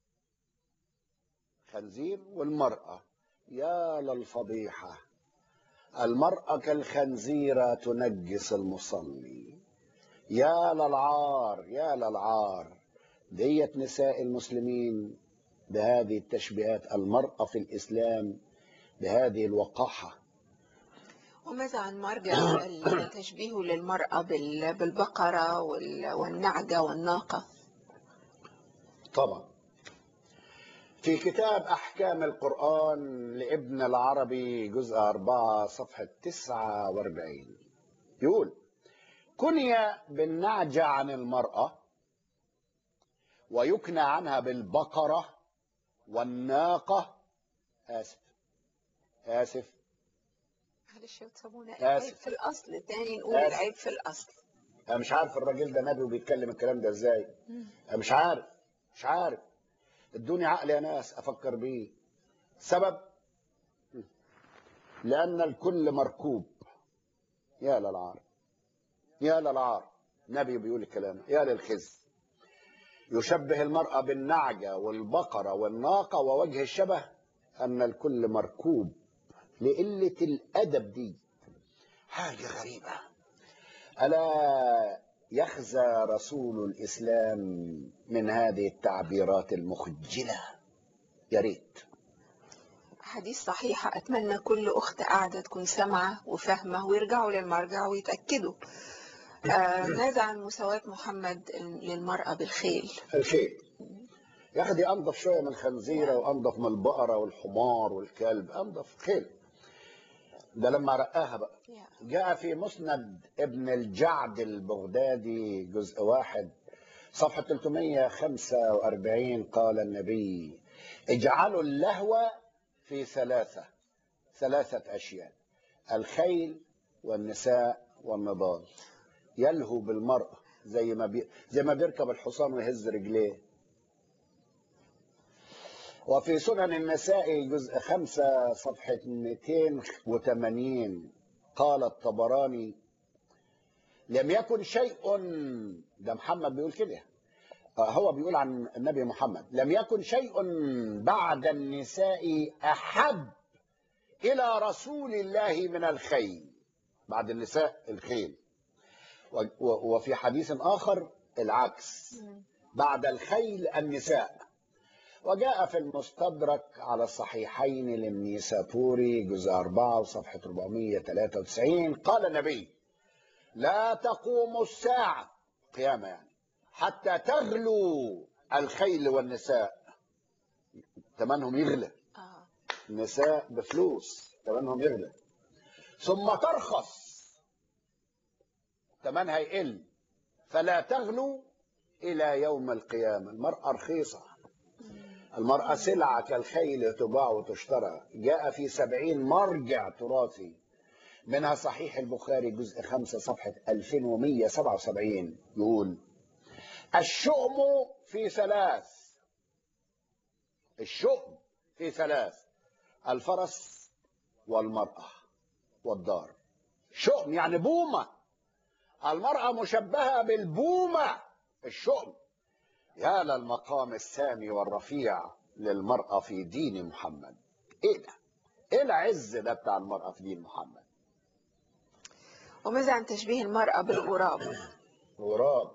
خنزير والمرأة يا للفضيحة المرأة كالخنزيرة تنجس المصلي يا للعار يا للعار ديت نساء المسلمين بهذه التشبيهات المرأة في الإسلام بهذه الوقاحة وماذا عن مرجع التشبيه للمرأة بال- بالبقرة وال- والنعجة والناقة طبعا في كتاب أحكام القرآن لابن العربي جزء أربعة صفحة تسعة واربعين يقول كني بالنعجة عن المرأة ويكنى عنها بالبقرة والناقة آسف آسف معلش يا تسابونا آسف. العيب في الأصل تاني نقول آسف. العيب في الأصل أنا مش عارف الراجل ده نبي وبيتكلم الكلام ده إزاي أنا مش عارف مش عارف ادوني عقل يا ناس افكر بيه سبب لان الكل مركوب يا للعار يا للعار نبي بيقول الكلام يا للخزي يشبه المرأة بالنعجة والبقرة والناقة ووجه الشبه أن الكل مركوب لقلة الأدب دي حاجة غريبة ألا يخزى رسول الإسلام من هذه التعبيرات المخجلة يا ريت حديث صحيحة أتمنى كل أخت قاعدة تكون سامعة وفاهمة ويرجعوا للمرجع ويتأكدوا آه ماذا عن مساواة محمد للمرأة بالخيل الخير يا أخي دي أنضف شوية من الخنزيرة وأنضف من البقرة والحمار والكلب أنضف خيل ده لما رقاها بقى جاء في مسند ابن الجعد البغدادي جزء واحد صفحة 345 قال النبي اجعلوا اللهو في ثلاثة ثلاثة أشياء الخيل والنساء والنضال يلهو بالمرأة زي ما بي... زي ما بيركب الحصان ويهز رجليه وفي سنن النساء جزء خمسة صفحة 280 قال الطبراني لم يكن شيء ده محمد بيقول كده آه، هو بيقول عن النبي محمد لم يكن شيء بعد النساء أحب إلى رسول الله من الخيل بعد النساء الخيل و- و- وفي حديث آخر العكس بعد الخيل النساء وجاء في المستدرك على الصحيحين للنيسابوري جزء 4 وصفحة 493 قال النبي لا تقوم الساعة قيامة يعني حتى تغلو الخيل والنساء ثمنهم يغلى آه. النساء بفلوس ثمنهم يغلى ثم ترخص ثمنها يقل فلا تغلو إلى يوم القيامة المرأة رخيصة المرأة سلعة كالخيل تباع وتشترى جاء في سبعين مرجع تراثي منها صحيح البخاري جزء خمسة صفحة 2177 يقول الشؤم في ثلاث الشؤم في ثلاث الفرس والمرأة والدار شؤم يعني بومة المرأة مشبهة بالبومة الشؤم يا للمقام السامي والرفيع للمرأة في دين محمد ايه ده ايه العز ده بتاع المرأة في دين محمد وماذا عن تشبيه المرأة بالغراب غراب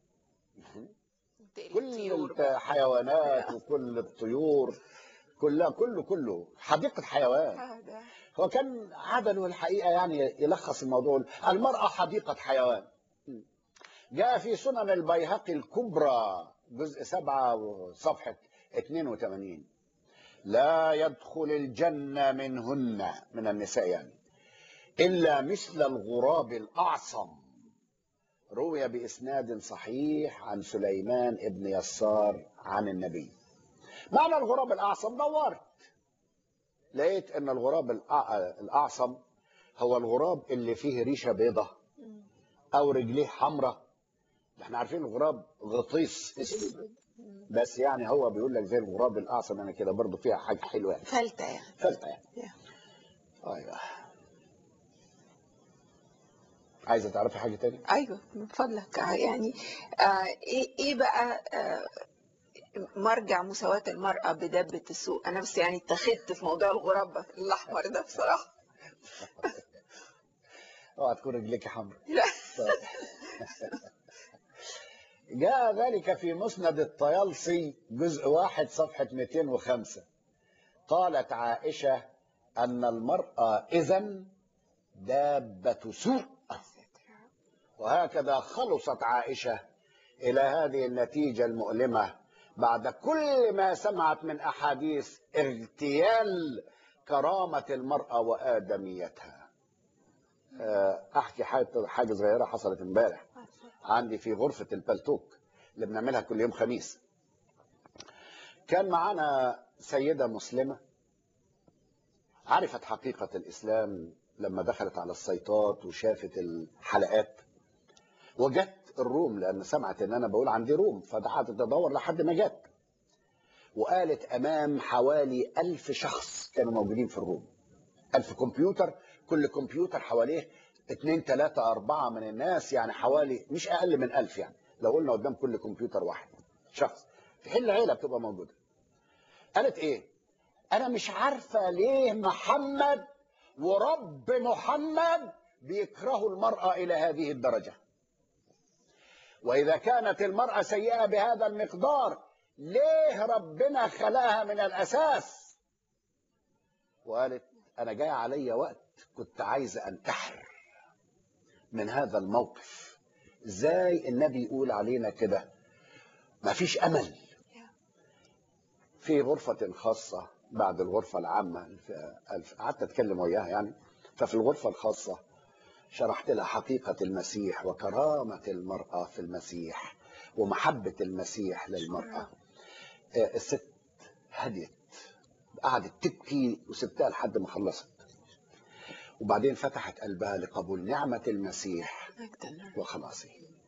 كل الطيور الحيوانات وكل الطيور كلها كله كله حديقة حيوان هذا هو كان عدله الحقيقة يعني يلخص الموضوع المرأة حديقة حيوان جاء في سنن البيهقي الكبرى جزء سبعة وصفحة 82 لا يدخل الجنة منهن من النساء يعني إلا مثل الغراب الأعصم روي بإسناد صحيح عن سليمان ابن يسار عن النبي معنى الغراب الأعصم دورت لقيت ان الغراب الأع- الاعصم هو الغراب اللي فيه ريشه بيضة او رجليه حمراء احنا عارفين الغراب غطيس اسود بس يعني هو بيقول لك زي الغراب الاعصم انا كده برضو فيها حاجه حلوه يعني فلتة يعني فلتة يعني Yeah. ايوه عايزه تعرفي حاجه تاني ايوه من فضلك يعني آه ايه ايه بقى آه مرجع مساواة المرأة بدبة السوق انا بس يعني اتخذت في موضوع الغراب الاحمر ده بصراحة اوعى تكون رجليك حمراء لا طيب. جاء ذلك في مسند الطيالسي جزء واحد صفحة 205 قالت عائشة أن المرأة إذا دابة سوء وهكذا خلصت عائشة إلى هذه النتيجة المؤلمة بعد كل ما سمعت من أحاديث اغتيال كرامة المرأة وآدميتها آه، أحكي حاجة حاجة صغيرة حصلت امبارح عندي في غرفة البلتوك اللي بنعملها كل يوم خميس كان معانا سيدة مسلمة عرفت حقيقة الإسلام لما دخلت على السيطات وشافت الحلقات وجت الروم لأن سمعت إن أنا بقول عندي روم فقعدت تدور لحد ما جت وقالت أمام حوالي ألف شخص كانوا موجودين في الروم ألف كمبيوتر كل كمبيوتر حواليه اتنين تلاتة أربعة من الناس يعني حوالي مش أقل من ألف يعني لو قلنا قدام كل كمبيوتر واحد شخص في حل عيلة بتبقى موجودة قالت إيه أنا مش عارفة ليه محمد ورب محمد بيكرهوا المرأة إلى هذه الدرجة وإذا كانت المرأة سيئة بهذا المقدار ليه ربنا خلقها من الأساس وقالت أنا جاي علي وقت كنت عايزة أنتحر من هذا الموقف ازاي النبي يقول علينا كده مفيش امل في غرفة خاصة بعد الغرفة العامة في- قعدت اتكلم وياها يعني ففي الغرفة الخاصة شرحت لها حقيقة المسيح وكرامة المرأة في المسيح ومحبة المسيح للمرأة آه، الست هديت قعدت تبكي وسبتها لحد ما خلصت وبعدين فتحت قلبها لقبول نعمة المسيح مجدا وخلاصه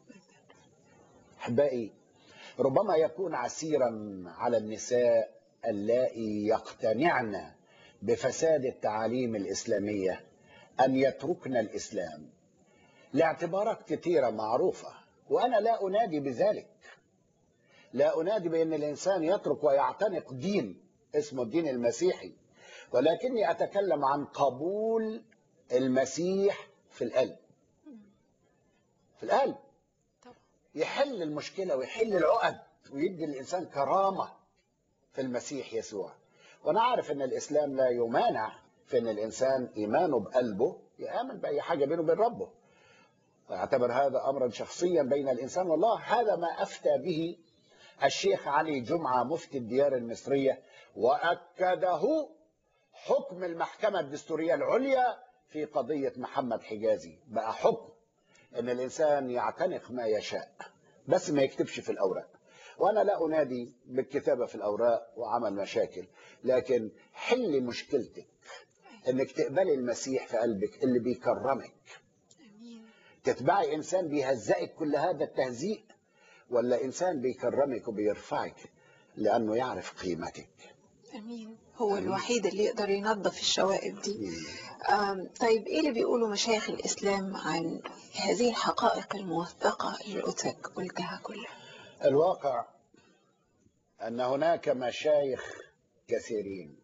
احبائي ربما يكون عسيرا على النساء اللائي يقتنعن بفساد التعاليم الاسلاميه ان يتركن الاسلام لاعتبارات كثيره معروفه وانا لا انادي بذلك لا انادي بان الانسان يترك ويعتنق دين اسمه الدين المسيحي ولكني اتكلم عن قبول المسيح في القلب في القلب طبعا يحل المشكلة ويحل العقد ويدي الإنسان كرامة في المسيح يسوع وأنا عارف أن الإسلام لا يمانع في أن الإنسان إيمانه بقلبه يآمن بأي حاجة بينه وبين ربه أعتبر هذا أمرا شخصيا بين الإنسان والله هذا ما أفتى به الشيخ علي جمعة مفتي الديار المصرية وأكده حكم المحكمة الدستورية العليا في قضية محمد حجازي بقى حكم ان الانسان يعتنق ما يشاء بس ما يكتبش في الاوراق وانا لا انادي بالكتابه في الاوراق وعمل مشاكل لكن حل مشكلتك انك تقبلي المسيح في قلبك اللي بيكرمك امين تتبعي انسان بيهزئك كل هذا التهزيء ولا انسان بيكرمك وبيرفعك لانه يعرف قيمتك امين هو أمين. الوحيد اللي يقدر ينظف الشوائب دي آم، طيب ايه اللي بيقولوا مشايخ الاسلام عن هذه الحقائق الموثقه اللي قلتك قلتها كلها الواقع ان هناك مشايخ كثيرين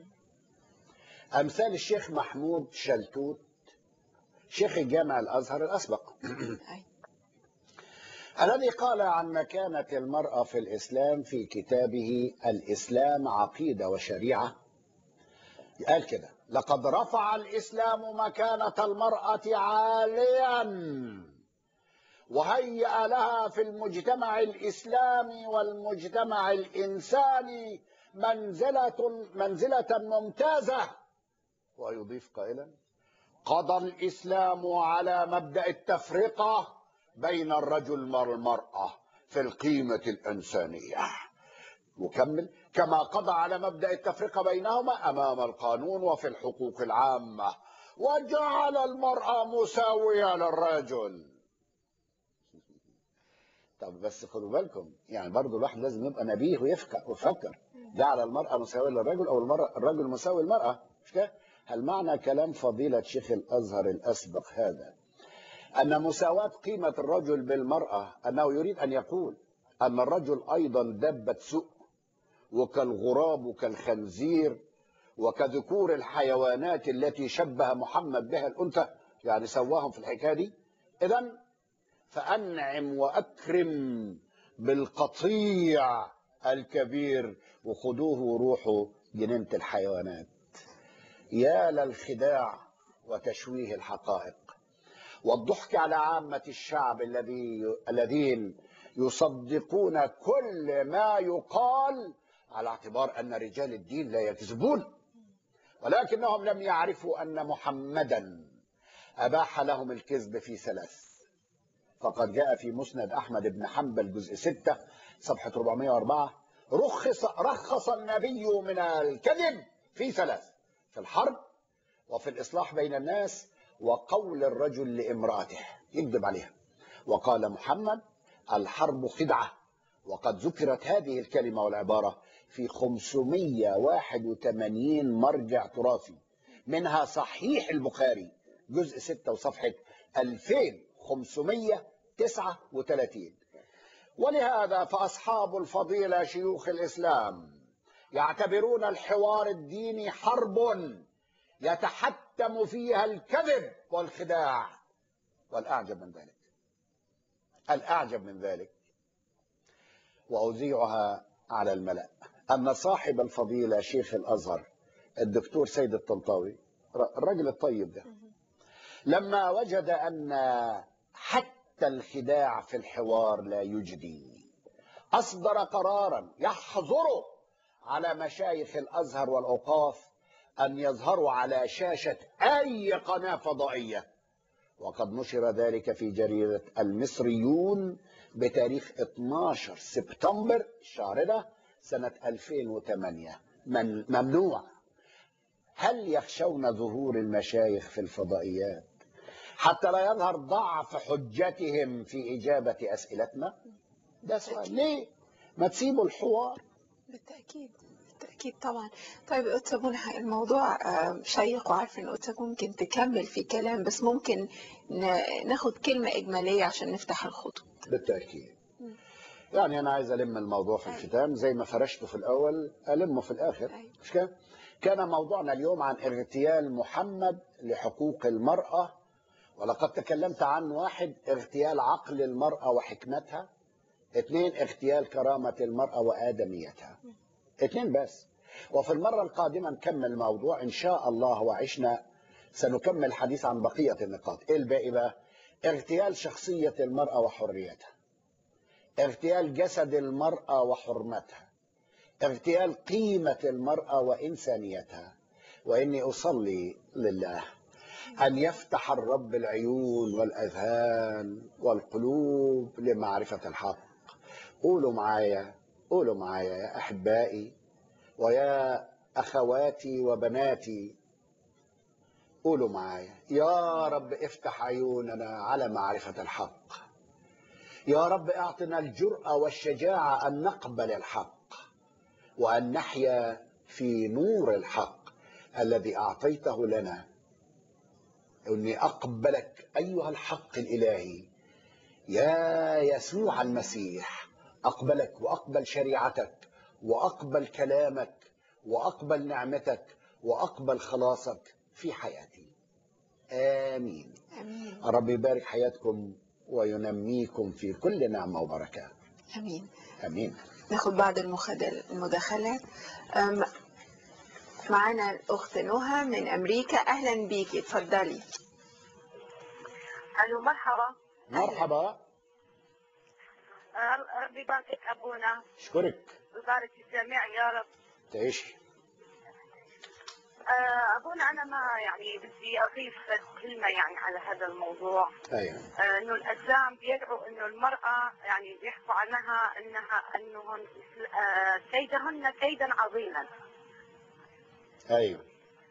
امثال الشيخ محمود شلتوت شيخ الجامع الازهر الاسبق أي. الذي قال عن مكانه المراه في الاسلام في كتابه الاسلام عقيده وشريعه قال كده لقد رفع الاسلام مكانه المراه عاليا وهيأ لها في المجتمع الإسلامي والمجتمع الإنساني منزلة منزلة ممتازة ويضيف قائلا قضى الإسلام على مبدأ التفرقة بين الرجل والمرأة في القيمة الإنسانية وكمل كما قضى على مبدأ التفرقة بينهما أمام القانون وفي الحقوق العامة وجعل المرأة مساوية للرجل طب بس خدوا بالكم يعني برضو الواحد لازم يبقى نبيه ويفكر ويفكر جعل المرأة مساوية للرجل أو المرأة الرجل مساوي للمرأة مش كده؟ هل معنى كلام فضيلة شيخ الأزهر الأسبق هذا أن مساواة قيمة الرجل بالمرأة أنه يريد أن يقول أن الرجل أيضا دبة سوء وكالغراب وكالخنزير وكذكور الحيوانات التي شبه محمد بها الأنثى يعني سواهم في الحكاية دي إذا فأنعم وأكرم بالقطيع الكبير وخدوه وروحوا جنينة الحيوانات يا للخداع وتشويه الحقائق والضحك على عامة الشعب الذي الذين يصدقون كل ما يقال على اعتبار أن رجال الدين لا يكذبون ولكنهم لم يعرفوا أن محمدا أباح لهم الكذب في ثلاث فقد جاء في مسند أحمد بن حنبل جزء 6 صفحة 404 رخص رخص النبي من الكذب في ثلاث في الحرب وفي الإصلاح بين الناس وقول الرجل لامرأته يكذب عليها وقال محمد الحرب خدعة وقد ذكرت هذه الكلمة والعبارة في 581 مرجع تراثي منها صحيح البخاري جزء 6 وصفحة 2539 ولهذا فأصحاب الفضيلة شيوخ الإسلام يعتبرون الحوار الديني حرب يتحتم فيها الكذب والخداع والأعجب من ذلك الأعجب من ذلك وأذيعها على الملأ أن صاحب الفضيلة شيخ الأزهر الدكتور سيد الطنطاوي الرجل الطيب ده لما وجد أن حتى الخداع في الحوار لا يجدي أصدر قرارا يحظر على مشايخ الأزهر والأوقاف أن يظهروا على شاشة أي قناة فضائية وقد نشر ذلك في جريدة المصريون بتاريخ 12 سبتمبر الشهر ده سنة 2008 من ممنوع هل يخشون ظهور المشايخ في الفضائيات حتى لا يظهر ضعف حجتهم في إجابة أسئلتنا ده سؤال ليه ما تسيبوا الحوار بالتأكيد بالتأكيد طبعا طيب أستاذ منى الموضوع آه، شيق وعارف إن أستاذ ممكن تكمل في كلام بس ممكن ن- ناخد كلمة إجمالية عشان نفتح الخطوة بالتأكيد مم. يعني أنا عايز ألم الموضوع في أيوة. الختام زي ما فرشته في الأول ألمه في الآخر أيوة. مش كده؟ كان موضوعنا اليوم عن اغتيال محمد لحقوق المرأة ولقد تكلمت عن واحد اغتيال عقل المرأة وحكمتها اثنين اغتيال كرامة المرأة وآدميتها اثنين بس وفي المرة القادمة نكمل الموضوع إن شاء الله وعشنا سنكمل الحديث عن بقية النقاط إيه الباقي بقى اغتيال شخصية المرأة وحريتها اغتيال جسد المرأة وحرمتها اغتيال قيمة المرأة وإنسانيتها وإني أصلي لله أن يفتح الرب العيون والأذهان والقلوب لمعرفة الحق قولوا معايا قولوا معايا يا أحبائي ويا أخواتي وبناتي قولوا معايا يا رب افتح عيوننا على معرفة الحق يا رب اعطنا الجرأة والشجاعة أن نقبل الحق وأن نحيا في نور الحق الذي أعطيته لنا اني اقبلك ايها الحق الالهي يا يسوع المسيح اقبلك واقبل شريعتك واقبل كلامك واقبل نعمتك واقبل خلاصك في حياتي امين امين رب يبارك حياتكم وينميكم في كل نعمه وبركه امين امين ناخد بعض المخد- المداخلات أم، معانا الاخت نهى من امريكا اهلا بيكي اتفضلي الو مرحبا مرحبا آه، ربي يبارك ابونا اشكرك ويبارك الجميع يا رب تعيشي آه، ابونا انا ما يعني بدي اضيف كلمه يعني على هذا الموضوع ايوه آه، انه الاسلام بيدعو انه المراه يعني بيحكوا عنها انها انهم آه، كيدهن كيدا عظيما ايوه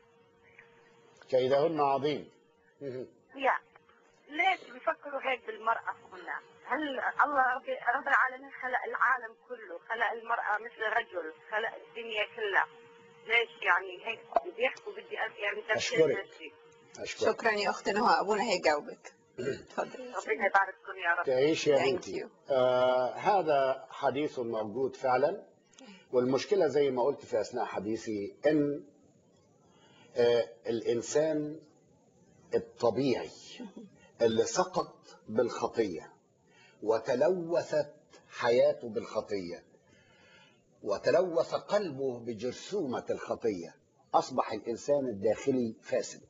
كيدهن عظيم يا ليش بيفكروا هيك بالمرأة هنا؟ هل الله رب, رب العالمين خلق العالم كله، خلق المرأة مثل الرجل، خلق الدنيا كلها. ليش يعني هيك بيحكوا بدي أ- يعني تفسير أشكرك. نفسي. اشكرك شكرا يا اخت نهى ابونا هيجاوبك اتفضلي ربنا يبارككم يا رب. تعيش يا Thank بنتي you. آه هذا حديث موجود فعلا والمشكلة زي ما قلت في أثناء حديثي إن آه الإنسان الطبيعي اللي سقط بالخطية وتلوثت حياته بالخطية وتلوث قلبه بجرثومة الخطية أصبح الإنسان الداخلي فاسد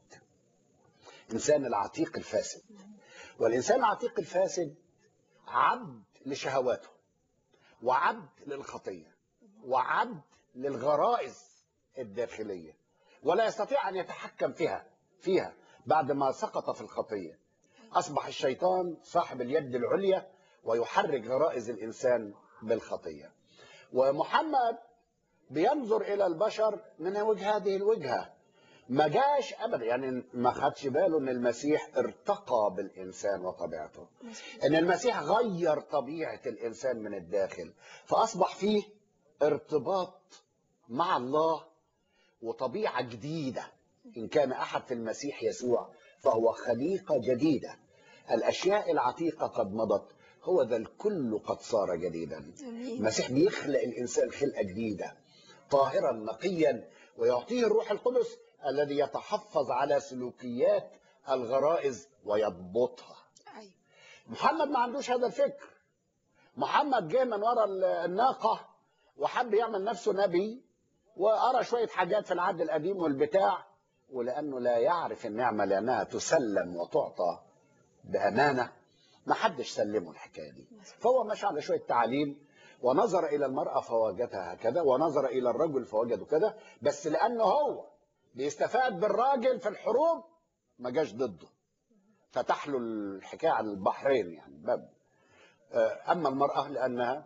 إنسان العتيق الفاسد والإنسان العتيق الفاسد عبد لشهواته وعبد للخطية وعبد للغرائز الداخلية ولا يستطيع أن يتحكم فيها فيها بعد ما سقط في الخطية أصبح الشيطان صاحب اليد العليا ويحرك غرائز الإنسان بالخطية ومحمد بينظر إلى البشر من وجه هذه الوجهة ما جاش ابدا يعني ما خدش باله ان المسيح ارتقى بالانسان وطبيعته ان المسيح غير طبيعه الانسان من الداخل فاصبح فيه ارتباط مع الله وطبيعه جديده ان كان احد في المسيح يسوع فهو خليقه جديده الاشياء العتيقه قد مضت هو ذا الكل قد صار جديدا امين المسيح بيخلق الانسان خلقه جديده طاهرا نقيا ويعطيه الروح القدس الذي يتحفظ على سلوكيات الغرائز ويضبطها ايوه محمد ما عندوش هذا الفكر محمد جه من ورا الناقه وحب يعمل نفسه نبي وقرا شويه حاجات في العهد القديم والبتاع ولانه لا يعرف النعمه لانها تسلم وتعطى بامانه ما حدش سلمه الحكايه دي فهو مشى على شويه تعاليم ونظر الى المراه فوجدها هكذا ونظر الى الرجل فوجده كذا بس لانه هو بيستفاد بالراجل في الحروب ما جاش ضده فتح له الحكايه على البحرين يعني باب آه، اما المراه لانها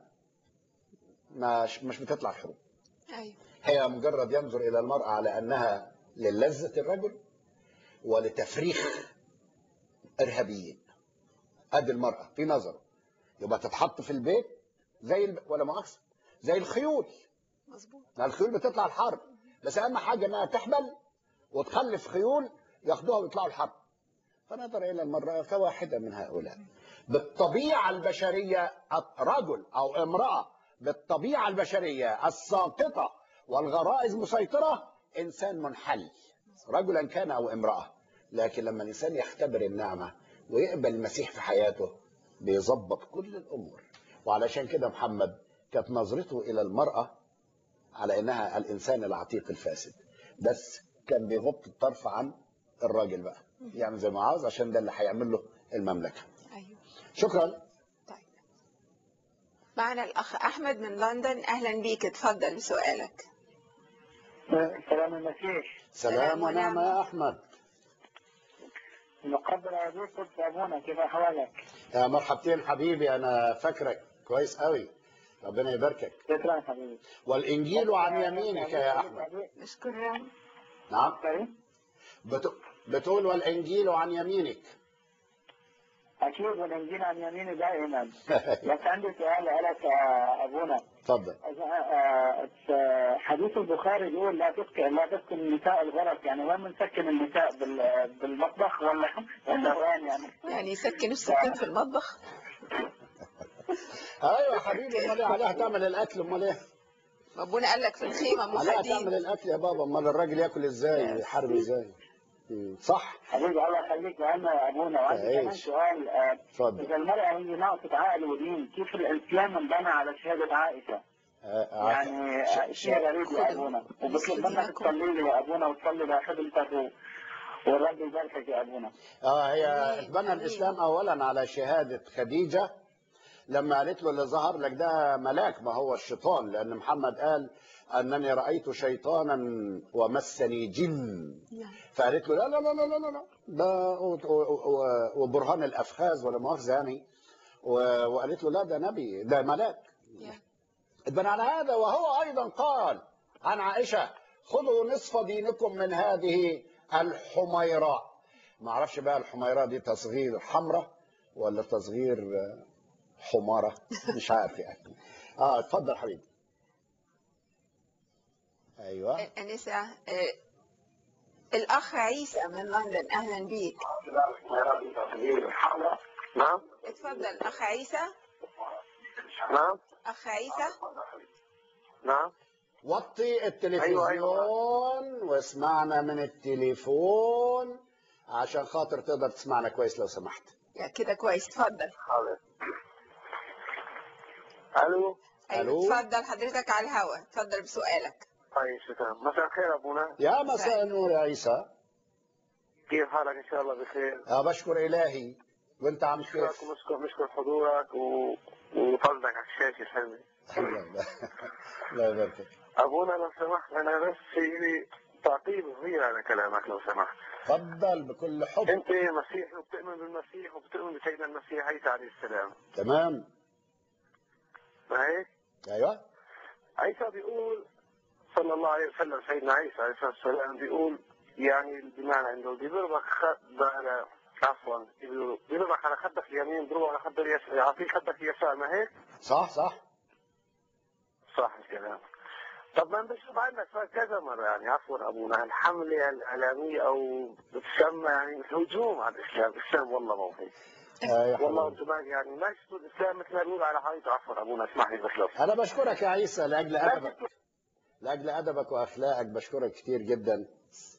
مش مش بتطلع الحروب ايوه هي مجرد ينظر الى المراه على انها للذه الرجل ولتفريخ ارهابيين ادي المراه في نظره يبقى تتحط في البيت زي الب... ولا مؤاخذه زي الخيول مظبوط ما الخيول بتطلع الحرب بس اهم حاجه انها تحمل وتخلف خيول ياخدوها ويطلعوا الحرب فنظر الى المراه كواحده من هؤلاء بالطبيعه البشريه رجل او امراه بالطبيعه البشريه الساقطه والغرائز مسيطره انسان منحل رجلا كان او امراه لكن لما الانسان يختبر النعمه ويقبل المسيح في حياته بيظبط كل الامور وعلشان كده محمد كانت نظرته الى المراه على انها الانسان العتيق الفاسد بس كان بيغط الطرف عن الراجل بقى يعني زي ما عاوز عشان ده اللي هيعمل له المملكه ايوه شكرا طيب معنا الاخ احمد من لندن اهلا بيك اتفضل بسؤالك سلام المسيح سلام ونعمه يا احمد نقدر هذه قدس أبونا كيف أحوالك؟ يا مرحبتين حبيبي انا فاكرك كويس قوي ربنا يباركك شكرا حبيبي والانجيل عن يمينك يا احمد نشكر نعم سوري؟ بت- بتقول والانجيل عن يمينك أكيد والإنجيل عن يميني دائما بس عندي سؤال لك يا أبونا اتفضل آه، آه، حديث البخاري بيقول لا تسكن لا تسكن النساء الغرف يعني وين بنسكن النساء بال- بالمطبخ ولا ولا وين يعني؟ يعني يسكنوا الستات في المطبخ ايوه يا حبيبي امال ايه عليها تعمل الاكل امال ايه ابونا قال لك في الخيمه ام عليها حديد تعمل الاكل يا بابا امال الراجل ياكل ازاي يحارب ازاي مم، صح حبيبي الله يخليك لنا يا أبونا وعندي كمان تعيش. سؤال آه، اتفضل إذا المرأة هي ناقصة عقل ودين كيف الإسلام انبنى على شهادة عائشة؟ آه، يعني ش- آه، ش- شيء غريب يا أبونا وبطلب منك تصلي لي يا أبونا وتصلي لخدمتك و- والرب يباركك يا أبونا اه هي اتبنى الاسلام اولا على شهاده خديجه لما قالت له اللي ظهر لك ده ملاك ما هو الشيطان لان محمد قال انني رايت شيطانا ومسني جن فقالت له لا لا لا لا لا لا ده و- و- و- وبرهان الافخاذ ولا مؤاخذه يعني و- وقالت له لا ده نبي ده ملاك اتبنى على هذا وهو ايضا قال عن عائشه خذوا نصف دينكم من هذه الحميراء ما اعرفش بقى الحميراء دي تصغير حمراء ولا تصغير آه، حمارة مش عارف يعني اه اتفضل حبيبي ايوه انسه آه، الاخ عيسى من لندن اهلا بيك نعم اتفضل اخ عيسى نعم اخ عيسى نعم وطي التلفزيون أيوة، واسمعنا من التليفون عشان خاطر تقدر تسمعنا كويس لو سمحت يا كده كويس اتفضل حاضر الو ايوه ألو؟ اتفضل حضرتك على الهوا اتفضل بسؤالك طيب شكرا مساء الخير ابونا يا مساء النور يا عيسى كيف حالك ان شاء الله بخير آه بشكر الهي وانت عم كيف اشكرك ونشكر نشكر حضورك و... وفضلك على الشاشه الحلوه الله الله يبارك ابونا لو سمحت انا بس في تعقيب صغير على كلامك لو سمحت تفضل بكل حب انت مسيحي وبتؤمن بالمسيح وبتؤمن بسيدنا المسيح عيسى عليه السلام تمام ما هيك؟ ايوه عيسى بيقول صلى الله عليه وسلم سيدنا عيسى عليه الصلاه والسلام بيقول يعني بمعنى انه بيضربك خد على عفوا بيقولوا بيضربك على خدك اليمين بيضربك على خدك اليسار يعطيك خدك اليسار ما هيك؟ صح صح صح الكلام طب ما بشوف عنك صار كذا مرة يعني عفوا أبونا الحملة الإعلامية أو بتسمى يعني هجوم على الإسلام الإسلام والله ما هو هيك آه يا والله حبيبي. أنتم ما- يعني ما يشتوا الإسلام مثل ما بيقول على حقيقته عفوا أبونا اسمح لي بس لو انا بشكرك يا عيسى لاجل ادبك لاجل ادبك واخلاقك بشكرك كتير جدا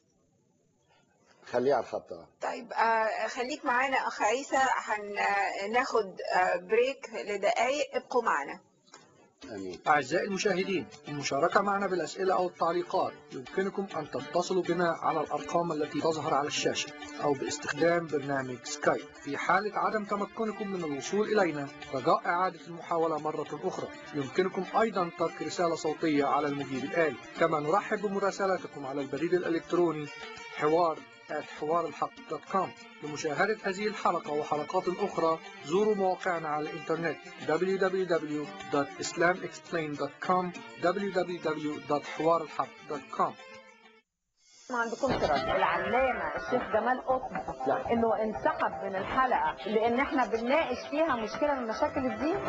خليه على الخط آه. طيب آه، خليك معانا اخ عيسى هناخد بريك لدقائق ابقوا معنا امين أعزائي المشاهدين المشاركة معنا بالأسئلة أو التعليقات يمكنكم أن تتصلوا بنا على الأرقام التي تظهر على الشاشة أو باستخدام برنامج سكايب في حالة عدم تمكنكم من الوصول إلينا رجاء إعادة المحاولة مرة أخرى يمكنكم أيضا ترك رسالة صوتية على المجيب الآلي كما نرحب بمراسلاتكم على البريد الإلكتروني حوار حوار الحق دوت كوم لمشاهدة هذه الحلقة وحلقات أخرى زوروا مواقعنا على الإنترنت www.islamexplained.com www.حوارالحق.com ما عندكم اعتراض العلامه الشيخ جمال قطب انه انسحب من الحلقه لان احنا بنناقش فيها مشكله من مشاكل الدين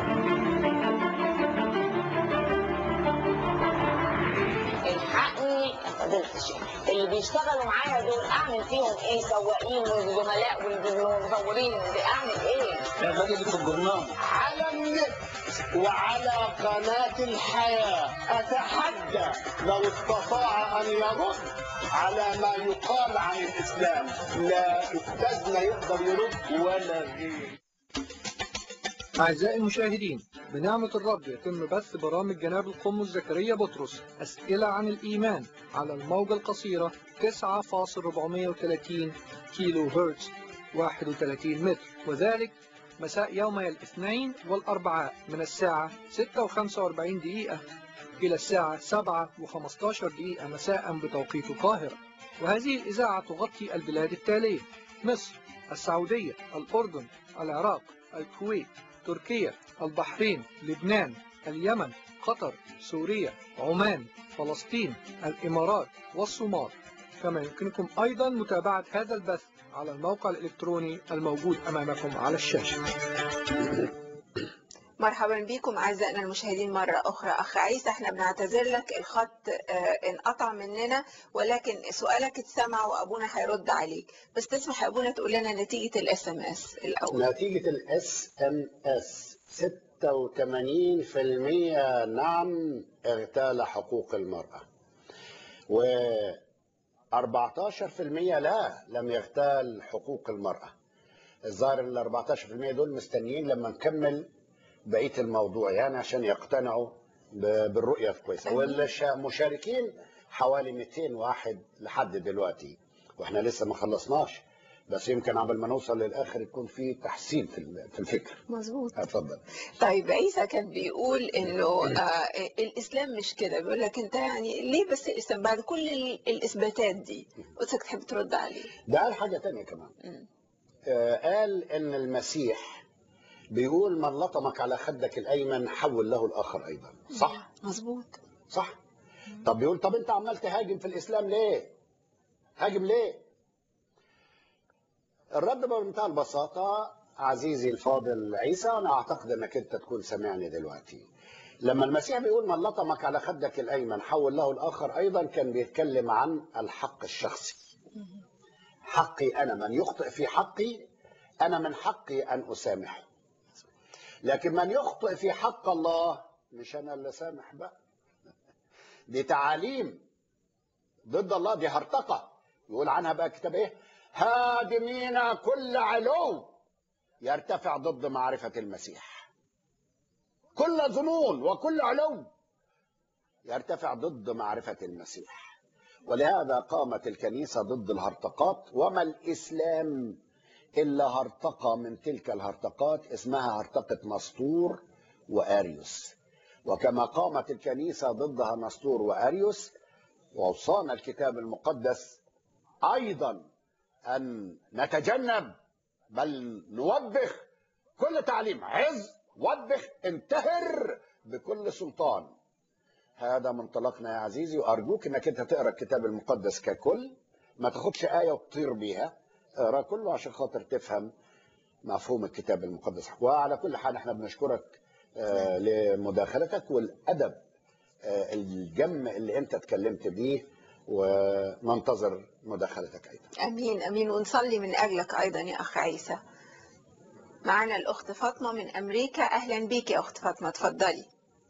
الحقني يا فضيلة الشيخ اللي بيشتغلوا معايا دول اعمل فيهم ايه سواقين وزملاء ومصورين اعمل ايه؟ على النت وعلى قناة الحياة أتحدى لو استطاع أن يرد على ما يقال عن الإسلام لا أستاذنا يقدر يرد ولا غير أعزائي المشاهدين بنعمة الرب يتم بث برامج جناب القمص زكريا بطرس أسئلة عن الإيمان على الموجة القصيرة 9.430 كيلو هرتز 31 متر وذلك مساء يومي الاثنين والأربعاء من الساعة 6:45 دقيقة إلى الساعة 7:15 دقيقة مساء بتوقيت القاهرة وهذه الإذاعة تغطي البلاد التالية مصر السعودية الأردن العراق الكويت تركيا البحرين لبنان اليمن قطر سوريا عمان فلسطين الإمارات والصومال كما يمكنكم أيضا متابعة هذا البث على الموقع الإلكتروني الموجود أمامكم على الشاشة مرحبا بكم أعزائنا المشاهدين مرة أخرى أخ عيسى احنا بنعتذر لك الخط آه، انقطع مننا ولكن سؤالك اتسمع وأبونا هيرد عليك بس تسمح يا أبونا تقول لنا نتيجة الاس ام اس الأول نتيجة الاس ام اس 86% نعم اغتال حقوق المرأة و 14% لا لم يغتال حقوق المرأة الظاهر ال 14% دول مستنيين لما نكمل بقية الموضوع يعني عشان يقتنعوا ب- بالرؤية الكويسة والمشاركين حوالي 200 واحد لحد دلوقتي واحنا لسه ما خلصناش بس يمكن قبل ما نوصل للاخر يكون في تحسين في ال- في الفكر مظبوط اتفضل طيب عيسى كان بيقول انه آه الاسلام مش كده بيقول لك انت يعني ليه بس الاسلام بعد كل ال- الاثباتات دي قلتك تحب ترد عليه ده قال حاجة تانية كمان مم. آه، قال ان المسيح بيقول من لطمك على خدك الايمن حول له الاخر ايضا صح مظبوط صح طب بيقول طب انت عمال تهاجم في الاسلام ليه هاجم ليه الرد بمنتهى البساطة عزيزي الفاضل عيسى أنا أعتقد أنك أنت تكون سامعني دلوقتي لما المسيح بيقول من لطمك على خدك الأيمن حول له الآخر أيضا كان بيتكلم عن الحق الشخصي حقي أنا من يخطئ في حقي أنا من حقي أن أسامحه لكن من يخطئ في حق الله مش أنا اللي سامح بقى دي تعاليم ضد الله دي هرطقة يقول عنها بقى كتاب ايه هادمين كل علو يرتفع ضد معرفة المسيح كل ظنون وكل علو يرتفع ضد معرفة المسيح ولهذا قامت الكنيسة ضد الهرطقات وما الإسلام إلا هرطقة من تلك الهرطقات اسمها هرطقة نسطور وآريوس وكما قامت الكنيسة ضدها نسطور وآريوس وأوصانا الكتاب المقدس أيضا أن نتجنب بل نوبخ كل تعليم عز وبخ انتهر بكل سلطان هذا منطلقنا يا عزيزي وأرجوك أنك أنت تقرأ الكتاب المقدس ككل ما تاخدش آية وتطير بيها اقرأ كله عشان خاطر تفهم مفهوم الكتاب المقدس وعلى كل حال احنا بنشكرك آه، لمداخلتك والأدب آه، الجم اللي انت اتكلمت بيه وننتظر مداخلتك ايضا امين امين ونصلي من اجلك ايضا يا اخ عيسى معنا الاخت فاطمه من امريكا اهلا بيك يا اخت فاطمه اتفضلي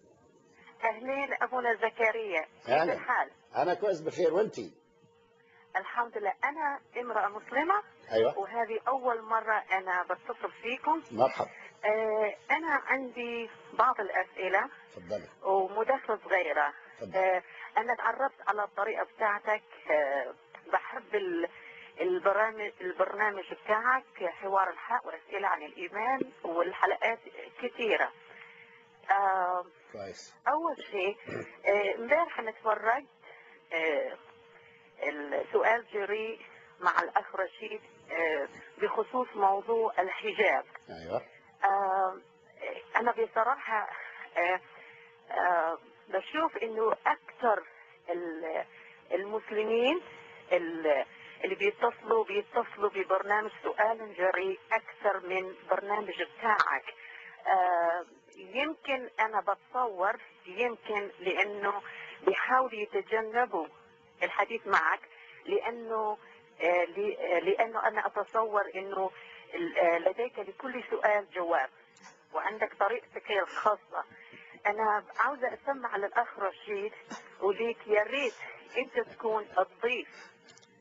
اهلين ابونا زكريا كيف أهلا. الحال؟ انا كويس بخير وانتي الحمد لله انا امراه مسلمه ايوه وهذه اول مره انا بتصل فيكم مرحبا آه، انا عندي بعض الاسئله اتفضلي ومداخله صغيره اتفضل. آه، انا تعرفت على الطريقه بتاعتك آه، بحب ال- البرامج البرنامج بتاعك حوار الحق واسئله عن الايمان والحلقات كثيره آه، كويس اول شيء آه، امبارح انا اتفرجت آه، السؤال جريء مع الاخ رشيد آه، بخصوص موضوع الحجاب ايوه آه، انا بصراحه آه، آه، بشوف انه اكثر ال- المسلمين ال- اللي بيتصلوا بيتصلوا ببرنامج سؤال جريء اكثر من برنامج بتاعك آه، يمكن انا بتصور يمكن لانه بيحاولوا يتجنبوا الحديث معك لانه آه، ل- آه، لانه انا اتصور انه ال- آه، لديك لكل سؤال جواب وعندك طريقتك الخاصه انا عاوزه اسمع للاخ رشيد وليك يا ريت انت تكون الضيف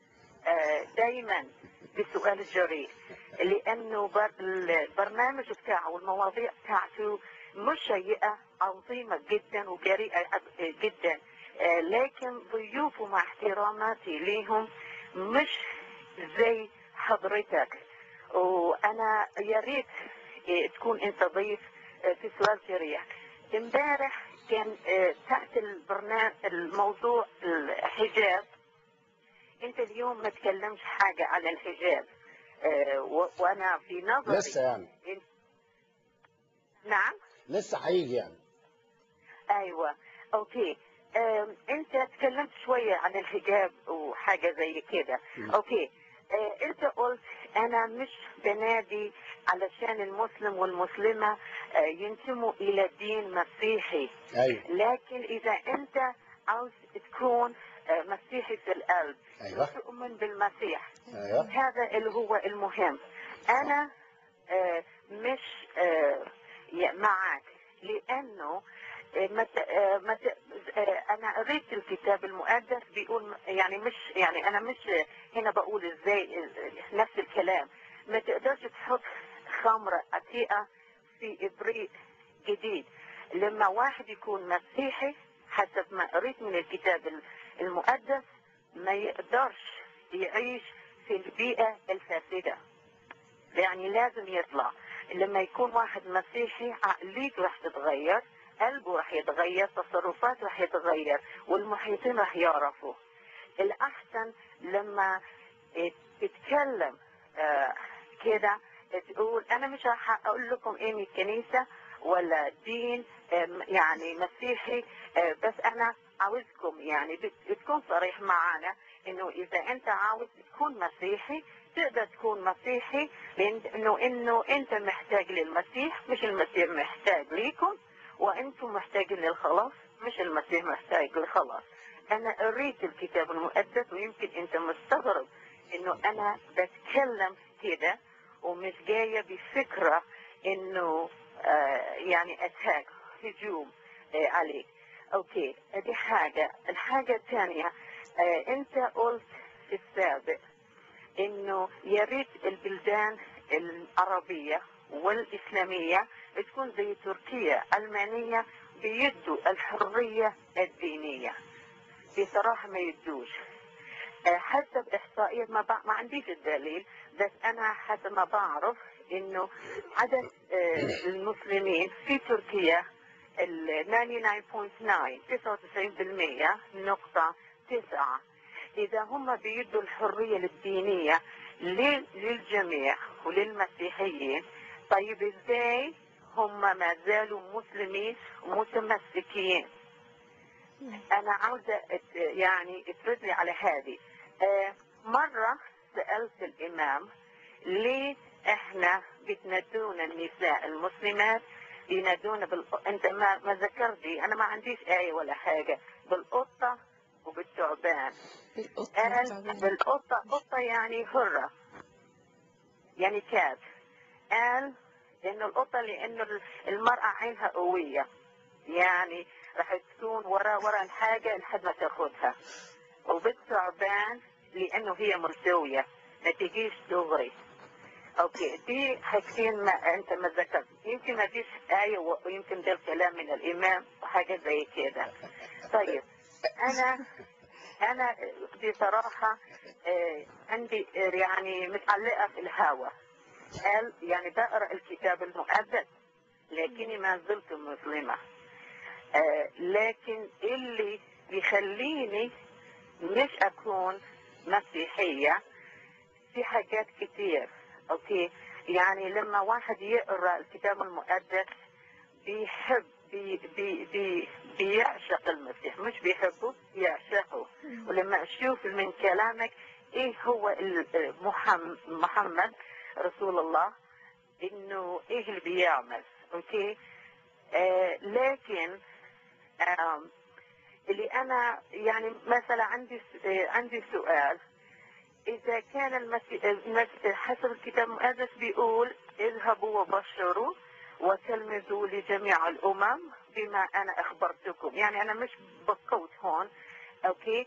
دائما بسؤال الجريء لانه بر- البرنامج بتاعه والمواضيع بتاعته مشيقه عظيمه جدا وجريئه جدا آه، لكن ضيوفه مع احتراماتي ليهم مش زي حضرتك وانا يا ريت آه، تكون انت ضيف آه، في سؤال جريء امبارح كان آه، تحت البرنامج الموضوع الحجاب انت اليوم ما تكلمش حاجة عن الحجاب آه، و- وانا في نظري لسه يعني نعم لسه هيجي يعني ايوه اوكي أم، انت تكلمت شويه عن الحجاب وحاجه زي كده مم. اوكي أه، انت قلت انا مش بنادي علشان المسلم والمسلمه أه، ينتموا الى دين مسيحي ايوه لكن اذا انت عاوز تكون أه، مسيحي في القلب ايوه تؤمن بالمسيح ايوه هذا اللي هو المهم انا آه، مش آه، ي- معك لانه آه، مت... آه، مت... آه، انا قريت الكتاب المقدس بيقول يعني مش يعني انا مش هنا بقول ازاي آه، نفس الكلام ما تقدرش تحط خمره عتيقه في ابريق جديد لما واحد يكون مسيحي حسب ما قريت من الكتاب المقدس ما يقدرش يعيش في البيئة الفاسدة يعني لازم يطلع لما يكون واحد مسيحي عقليته راح تتغير قلبه راح يتغير تصرفاته راح يتغير والمحيطين راح يعرفوا الأحسن لما تتكلم آه، كده تقول أنا مش راح أقول لكم إيه من الكنيسة ولا دين آم، يعني مسيحي آه، بس أنا عاوزكم يعني بت- تكون صريح معانا إنه إذا أنت عاوز تكون مسيحي تقدر تكون مسيحي لأن إنه إنه أنت محتاج للمسيح مش المسيح محتاج ليكم وأنتم محتاجين للخلاص مش المسيح محتاج للخلاص أنا قريت الكتاب المقدس ويمكن أنت مستغرب إنه أنا بتكلم كده ومش جاية بفكرة إنه آه يعني أتاك هجوم آه عليك أوكي دي حاجة الحاجة الثانية آه أنت قلت في السابق إنه يا ريت البلدان العربية والإسلامية تكون زي تركيا ألمانية بيدوا الحرية الدينية بصراحة ما يدوش آه، حسب إحصائيات ما, بع... ما عنديش الدليل بس أنا حسب ما بعرف إنه عدد آه، المسلمين في تركيا ال 99.9 99% نقطة تسعة إذا هم بيدوا الحرية الدينية لل- للجميع وللمسيحيين طيب إزاي هم ما زالوا مسلمين متمسكين انا عاوزه أت- يعني ترد لي على هذه آه، مره سالت الامام ليه احنا بتنادونا النساء المسلمات ينادونا بال... انت ما ما ذكرتي انا ما عنديش ايه ولا حاجه بالقطه وبالثعبان بالقطة قال والتعبان. بالقطه قطه يعني حره يعني كات قال انه القطه لانه المراه عينها قويه يعني راح تكون ورا ورا الحاجة لحد ما تاخدها وبالثعبان لأنه هي ملتوية ما تجيش دغري اوكي دي حاجتين ما انت ما ذكرت يمكن ما فيش آية ويمكن ده الكلام من الإمام وحاجة زي كده طيب أنا أنا بصراحة آه، عندي آه، يعني متعلقة في الهوى قال يعني بقرأ الكتاب المقدس لكني ما زلت مسلمة آه، لكن اللي بيخليني مش أكون مسيحية في حاجات كتير أوكي يعني لما واحد يقرأ الكتاب المقدس بيحب بي بي بي بيعشق المسيح مش بيحبه يعشقه ولما أشوف من كلامك إيه هو ال- محم- محمد رسول الله إنه إيه اللي بيعمل أوكي آه لكن آم، اللي انا يعني مثلا عندي س- آه، عندي سؤال اذا كان المسيح المسيح- حسب الكتاب المقدس بيقول اذهبوا وبشروا وتلمذوا لجميع الامم بما انا اخبرتكم يعني انا مش بقوت هون اوكي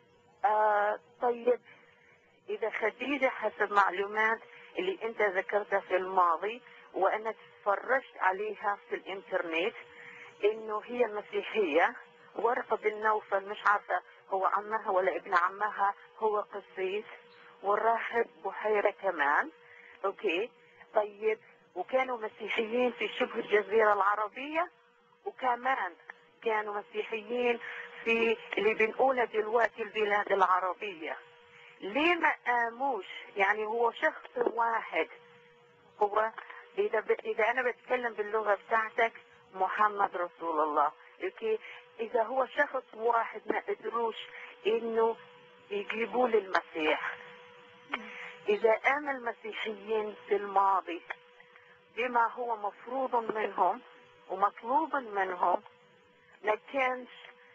آه طيب اذا خديجه حسب معلومات اللي انت ذكرتها في الماضي وانا تفرجت عليها في الانترنت انه هي مسيحيه ورقه بن نوفل مش عارفه هو عمها ولا ابن عمها هو قسيس والراهب بحيره كمان اوكي طيب وكانوا مسيحيين في شبه الجزيره العربيه وكمان كانوا مسيحيين في اللي بنقولها دلوقتي البلاد العربيه ليه ما قاموش يعني هو شخص واحد هو اذا ب... اذا انا بتكلم باللغه بتاعتك محمد رسول الله اوكي اذا هو شخص واحد ما قدروش انه يجيبوا للمسيح اذا قام المسيحيين في الماضي بما هو مفروض منهم ومطلوب منهم ما كانش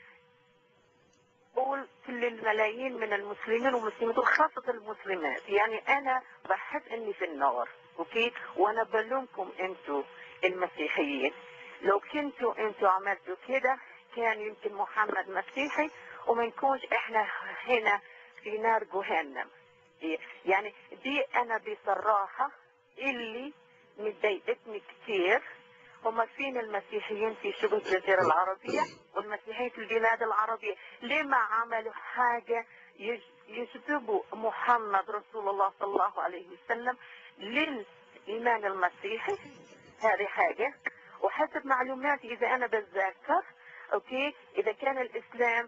قول كل الملايين من المسلمين والمسلمات وخاصة المسلمات يعني أنا بحس إني في النار أوكي وأنا بلومكم أنتوا المسيحيين لو كنتوا أنتوا عملتوا كده كان يمكن محمد مسيحي وما نكونش إحنا هنا في نار جهنم يعني دي أنا بصراحة اللي مضايقتني كتير هم فين المسيحيين في شبه الجزيرة العربية والمسيحيين في البلاد العربية ليه ما عملوا حاجة يج- يجذبوا محمد رسول الله صلى الله عليه وسلم للإيمان المسيحي هذه حاجة وحسب معلوماتي إذا أنا بتذكر أوكي إذا كان الإسلام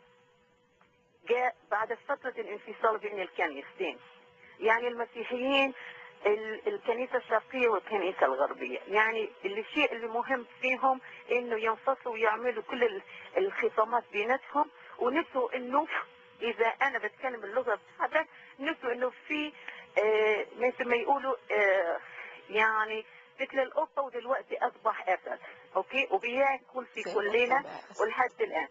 جاء بعد فترة الانفصال بين الكنيستين يعني المسيحيين ال- الكنيسة الشرقية والكنيسة الغربية يعني الشيء اللي مهم فيهم انه ينفصلوا ويعملوا كل ال- الخصامات بيناتهم ونسوا انه اذا انا بتكلم اللغة بتاعتك نسوا انه في آه مثل ما يقولوا آه يعني مثل القطة ودلوقتي اصبح اسد اوكي وبياكل في زي كلنا القطة بقى. ولحد الان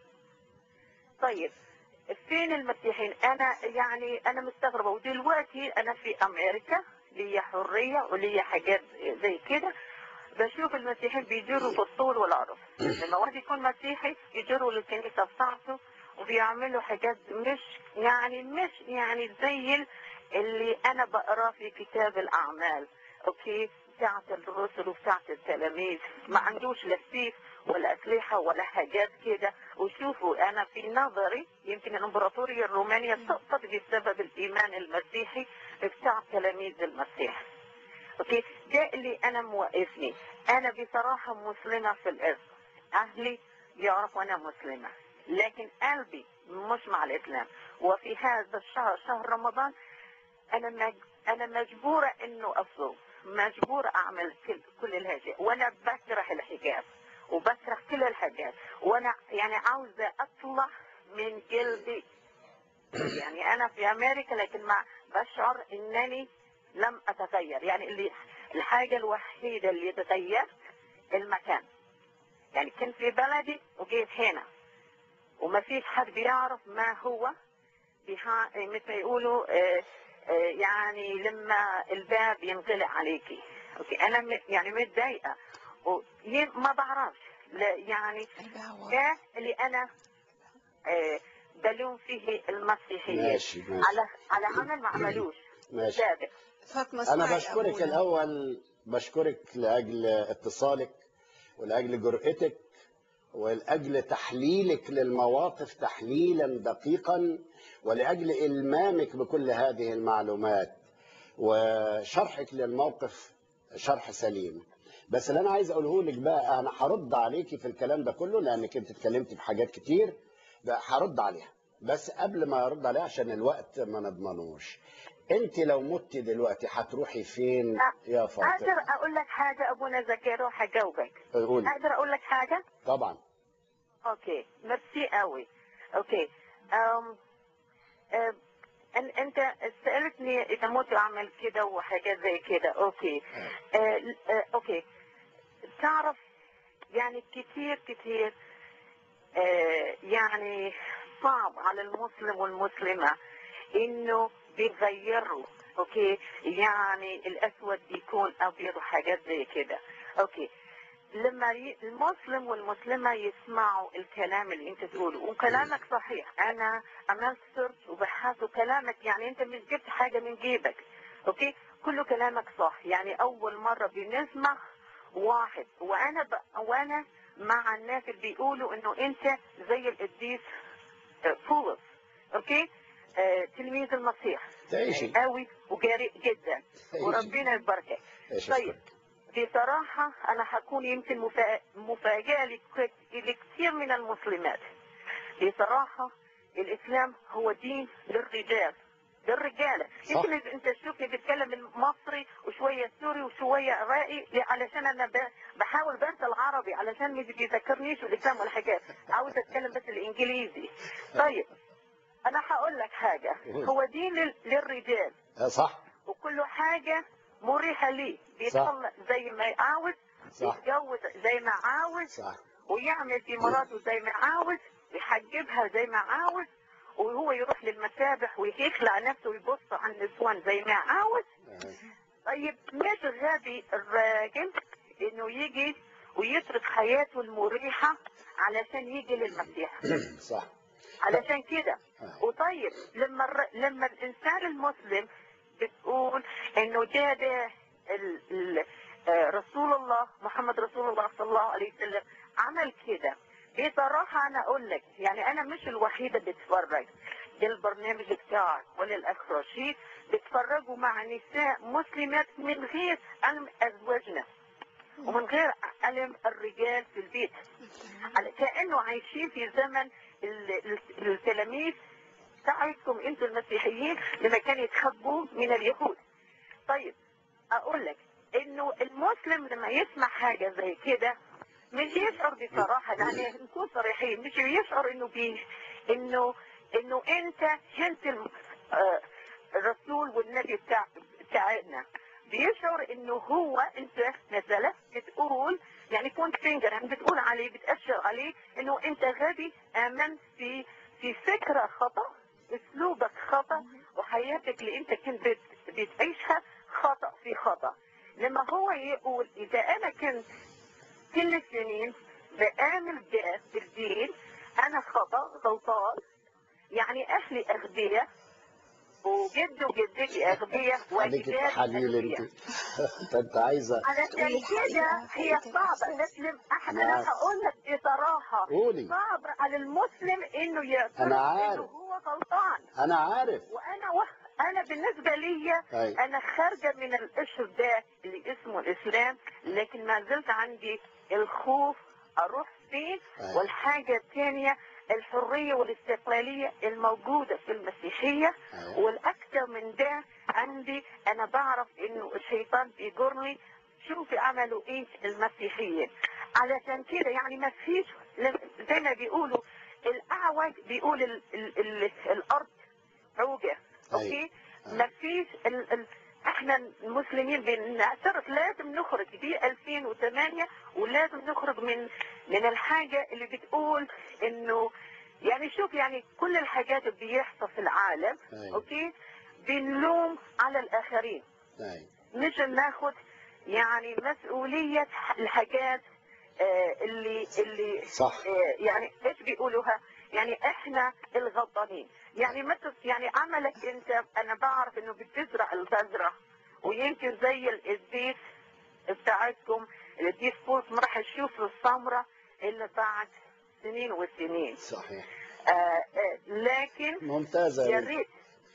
طيب فين المسيحيين انا يعني انا مستغربه ودلوقتي انا في امريكا ليا حريه وليا حاجات زي كده بشوف المسيحيين بيجروا في الطول والعرض لما واحد يكون مسيحي يجروا للكنيسه بتاعته وبيعملوا حاجات مش يعني مش يعني زي ال- اللي انا بقراه في كتاب الاعمال اوكي بتاعت الرسل وبتاعت التلاميذ ما عندوش لا سيف ولا اسلحه ولا حاجات كده وشوفوا انا في نظري يمكن الامبراطوريه الرومانيه سقطت بسبب الايمان المسيحي بتاع تلاميذ المسيح اوكي ده اللي انا موقفني انا بصراحه مسلمه في الاسم اهلي يعرفوا انا مسلمه لكن قلبي مش مع الاسلام وفي هذا الشهر شهر رمضان انا مج... انا مجبوره انه اصوم مجبوره اعمل كل, كل الهجاء وانا بكره الحجاب وبكره كل الحاجات وانا يعني عاوزه اطلع من قلبي يعني انا في امريكا لكن ما بشعر انني لم اتغير يعني اللي الحاجه الوحيده اللي تغيرت المكان يعني كنت في بلدي وجيت هنا وما فيش حد بيعرف ما هو بها مثل ما يقولوا آه، آه، يعني لما الباب ينغلق عليكي اوكي انا م- يعني متضايقه وي- ما بعرفش لا يعني ده اللي انا آه، بلوم فيه المسيحيين ماشي ماشي على على عمل ما عملوش ماشي سابق فاطمة أنا اسمعي بشكرك أبونا. الأول بشكرك لأجل اتصالك ولأجل جرأتك ولأجل تحليلك للمواقف تحليلا دقيقا ولأجل إلمامك بكل هذه المعلومات وشرحك للموقف شرح سليم بس اللي أنا عايز أقوله لك بقى أنا هرد عليكي في الكلام ده كله لأنك أنت اتكلمتي في حاجات كتير بقى هرد عليها بس قبل ما أرد عليها عشان الوقت ما نضمنوش انت لو مت دلوقتي هتروحي فين يا فاطمه اقدر اقول لك حاجه ابونا زكي روح اجاوبك قولي اقدر اقول لك حاجه طبعا اوكي ميرسي قوي اوكي أم أم أن انت سالتني اذا مت اعمل كده وحاجات زي كده اوكي أه أه اوكي تعرف يعني كتير كتير أه يعني صعب على المسلم والمسلمه انه بيغيروا اوكي يعني الاسود بيكون ابيض وحاجات زي كده اوكي لما ي- المسلم والمسلمه يسمعوا الكلام اللي انت تقوله وكلامك صحيح انا عملت سيرش وبحثت وكلامك يعني انت مش جبت حاجه من جيبك اوكي كله كلامك صح يعني اول مره بنسمع واحد وانا ب... وانا مع الناس اللي بيقولوا انه انت زي القديس آه، بولس اوكي آه، تلميذ المسيح تعيشي قوي وجريء جدا تعيشي. وربنا يباركك تعيشي طيب بصراحة أنا هكون يمكن مفا- مفاجأة لك- لكثير من المسلمات بصراحة الإسلام هو دين للرجال للرجاله صح. يمكن إذا انت تشوفني بتكلم مصري وشويه سوري وشويه عراقي علشان انا ب- بحاول بنسى العربي علشان ما بيذكرنيش الاسلام والحاجات عاوز اتكلم بس الانجليزي طيب انا هقول لك حاجه هو دين لل- للرجال آه، صح وكل حاجه مريحه ليه بيتطلق زي ما عاوز صح يتجوز زي ما عاوز صح ويعمل في مراته زي ما عاوز يحجبها زي ما عاوز وهو يروح للمسابح ويخلع نفسه ويبص على النسوان زي ما عاوز آه، طيب مش غبي الراجل انه يجي ويترك حياته المريحة علشان يجي للمسيح صح علشان كده آه. وطيب لما الر... لما الانسان المسلم بتقول انه جاء ده ال... ال... آه، رسول الله محمد رسول الله صلى الله عليه وسلم عمل كده بصراحة أنا أقول لك يعني أنا مش الوحيدة بتفرج للبرنامج بتاعك ولا الأخ رشيد بتفرجوا مع نساء مسلمات من غير علم أزواجنا ومن غير علم الرجال في البيت على- كأنه عايشين في زمن ال- ال- التلاميذ بتاعتكم انتوا المسيحيين لما كانوا يتخبوا من اليهود طيب اقول لك انه المسلم لما يسمع حاجه زي كده مش يشعر بصراحه يعني نكون صريحين مش يشعر انه بي انه انه انت انت الم- آه، الرسول والنبي بتاع بتاعنا بيشعر انه هو انت نزلت بتقول يعني كنت فينجر يعني بتقول عليه بتأشر عليه انه انت غبي امن في في فكره خطا اسلوبك خطا وحياتك اللي انت كنت بت- بتعيشها خطا في خطا لما هو يقول اذا انا كنت كل السنين بآمن ب- بالدين انا خطا غلطان يعني اهلي اغبياء وجد وجدتي اغبياء عليك واجداد التحاليل اغبياء انت انت عايزه علشان كده هي صعبة مسلم احنا نعم. انا هقول لك بصراحة قولي صعب على المسلم انه يعترف أنا عارف. انه هو غلطان انا عارف وانا و... انا بالنسبة لي أي. انا خارجة من القشر ده اللي اسمه الاسلام لكن ما زلت عندي الخوف اروح فين أي. والحاجة الثانية الحرية والاستقلالية الموجودة في المسيحية أي. والاكثر من ده عندي انا بعرف انه الشيطان بيجرني شوفي عملوا ايه المسيحيين علشان كده يعني ما فيش لم- زي ما بيقولوا الاعوج بيقول ال ال ال الارض عوجه اوكي ما فيش ال ال احنا المسلمين بنعترف لازم نخرج دي 2008 ولازم نخرج من من الحاجه اللي بتقول انه يعني شوف يعني كل الحاجات اللي بيحصل في العالم أي. اوكي بنلوم على الاخرين أي. مش ناخد يعني مسؤولية الحاجات آه، اللي اللي صح آه، يعني ايش بيقولوها يعني احنا الغلطانين يعني مثل يعني عملك انت انا بعرف انه بتزرع البذرة ويمكن زي القديس بتاعتكم القديس بولس ما راح يشوف الثمرة الا بعد سنين وسنين صحيح آه آه لكن ممتازه يا يا بنت. ريت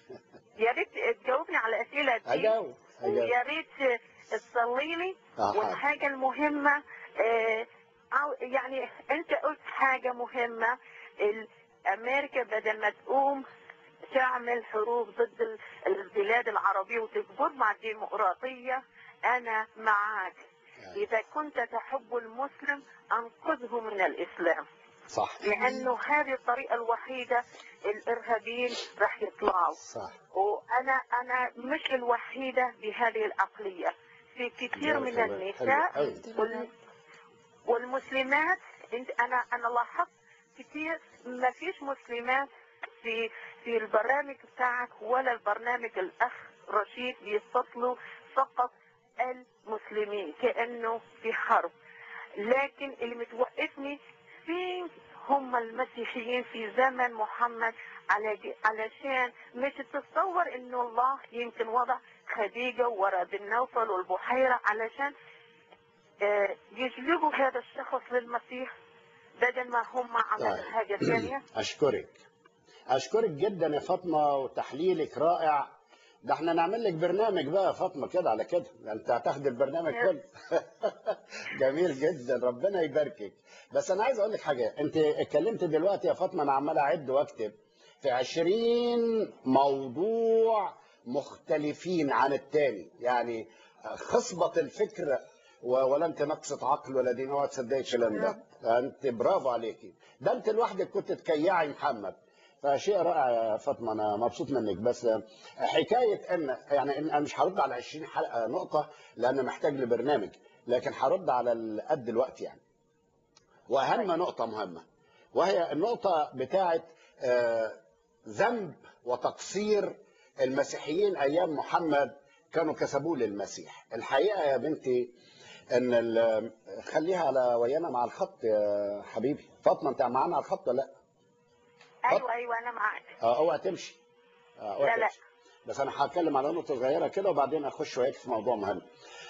يا ريت تجاوبني على الاسئله دي اجاوب اجاوب ويا ريت تصلي لي آه، حاضر. والحاجة المهمة آه، عاو- يعني أنت قلت حاجة مهمة ال- أمريكا بدل ما تقوم تعمل حروب ضد ال- البلاد العربية وتكبر مع الديمقراطية أنا معك إذا كنت تحب المسلم أنقذه من الإسلام صح لأنه هذه الطريقة الوحيدة الإرهابيين راح يطلعوا صح وانا انا مش الوحيده بهذه العقليه في كثير من حلو، النساء حلو. وال- والمسلمات انت انا انا لاحظت كثير ما فيش مسلمات في في البرامج بتاعك ولا البرنامج الاخ رشيد بيتصلوا فقط المسلمين كانه في حرب لكن اللي متوقفني فين هم المسيحيين في زمن محمد على علشان مش تتصور انه الله يمكن وضع خديجه ورا بن نوفل والبحيره علشان آه، يجلبوا هذا الشخص للمسيح بدل ما هم عملوا طيب. حاجه ثانيه اشكرك اشكرك جدا يا فاطمه وتحليلك رائع ده احنا نعمل لك برنامج بقى يا فاطمه كده على كده ده انت هتاخدي البرنامج كله جميل جدا ربنا يباركك بس انا عايز اقول لك حاجه انت اتكلمت دلوقتي يا فاطمه انا عمال اعد واكتب في عشرين موضوع مختلفين عن التاني يعني خصبة الفكر و- ولا انت نقصة عقل ولا دين اوعى تصدقي الكلام ده انت برافو عليكي ده انت لوحدك كنت تكيعي محمد فشيء رائع يا فاطمه انا مبسوط منك بس حكايه ان يعني إن انا مش هرد على 20 حلقه نقطه لان محتاج لبرنامج لكن هرد على ال- قد الوقت يعني واهم نقطه مهمه وهي النقطه بتاعه آه، ذنب وتقصير المسيحيين ايام محمد كانوا كسبوه للمسيح الحقيقه يا بنتي ان ال- خليها على ويانا مع الخط يا حبيبي فاطمه انت معانا على الخط ولا لا ايوه ايوه انا معك اه اوعى تمشي آه، اوعى لا، لا. تمشي. بس انا هتكلم على نقطه صغيره كده وبعدين اخش وياك في موضوع مهم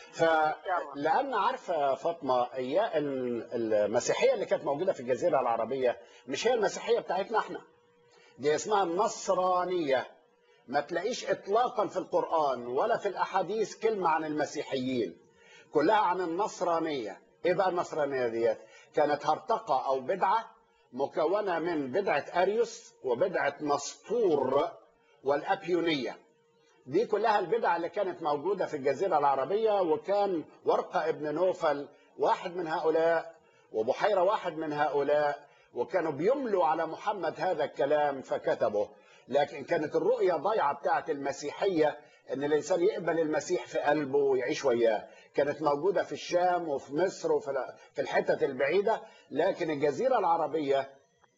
فلان عارفه يا فاطمه اياه ال- المسيحيه اللي كانت موجوده في الجزيره العربيه مش هي المسيحيه بتاعتنا احنا دي اسمها النصرانيه ما تلاقيش اطلاقا في القران ولا في الاحاديث كلمه عن المسيحيين كلها عن النصرانيه ايه بقى النصرانيه ديت كانت هرطقه او بدعه مكونه من بدعه اريوس وبدعه نسطور والابيونيه دي كلها البدع اللي كانت موجوده في الجزيره العربيه وكان ورقه ابن نوفل واحد من هؤلاء وبحيره واحد من هؤلاء وكانوا بيملوا على محمد هذا الكلام فكتبه لكن كانت الرؤيه ضايعه بتاعه المسيحيه ان الانسان يقبل المسيح في قلبه ويعيش وياه كانت موجوده في الشام وفي مصر وفي في الحتت البعيده لكن الجزيره العربيه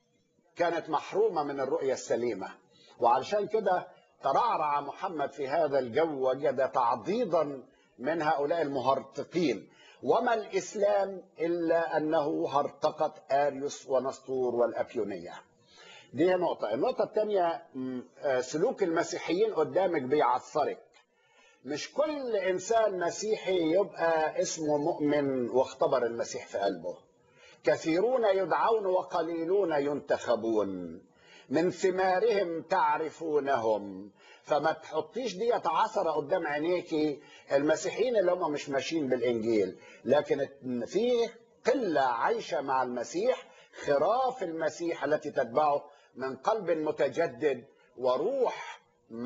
كانت محرومه من الرؤيه السليمه وعلشان كده ترعرع محمد في هذا الجو وجد تعضيدا من هؤلاء المهرطقين وما الاسلام الا انه هرطقه اريوس ونسطور والابيونيه دي نقطه النقطه الثانيه سلوك المسيحيين قدامك بيعثرك مش كل انسان مسيحي يبقى اسمه مؤمن واختبر المسيح في قلبه كثيرون يدعون وقليلون ينتخبون من ثمارهم تعرفونهم فما تحطيش ديت عثرة قدام عينيكي المسيحيين اللي هم مش ماشيين بالانجيل لكن في قلة عايشة مع المسيح خراف المسيح التي تتبعه من قلب متجدد وروح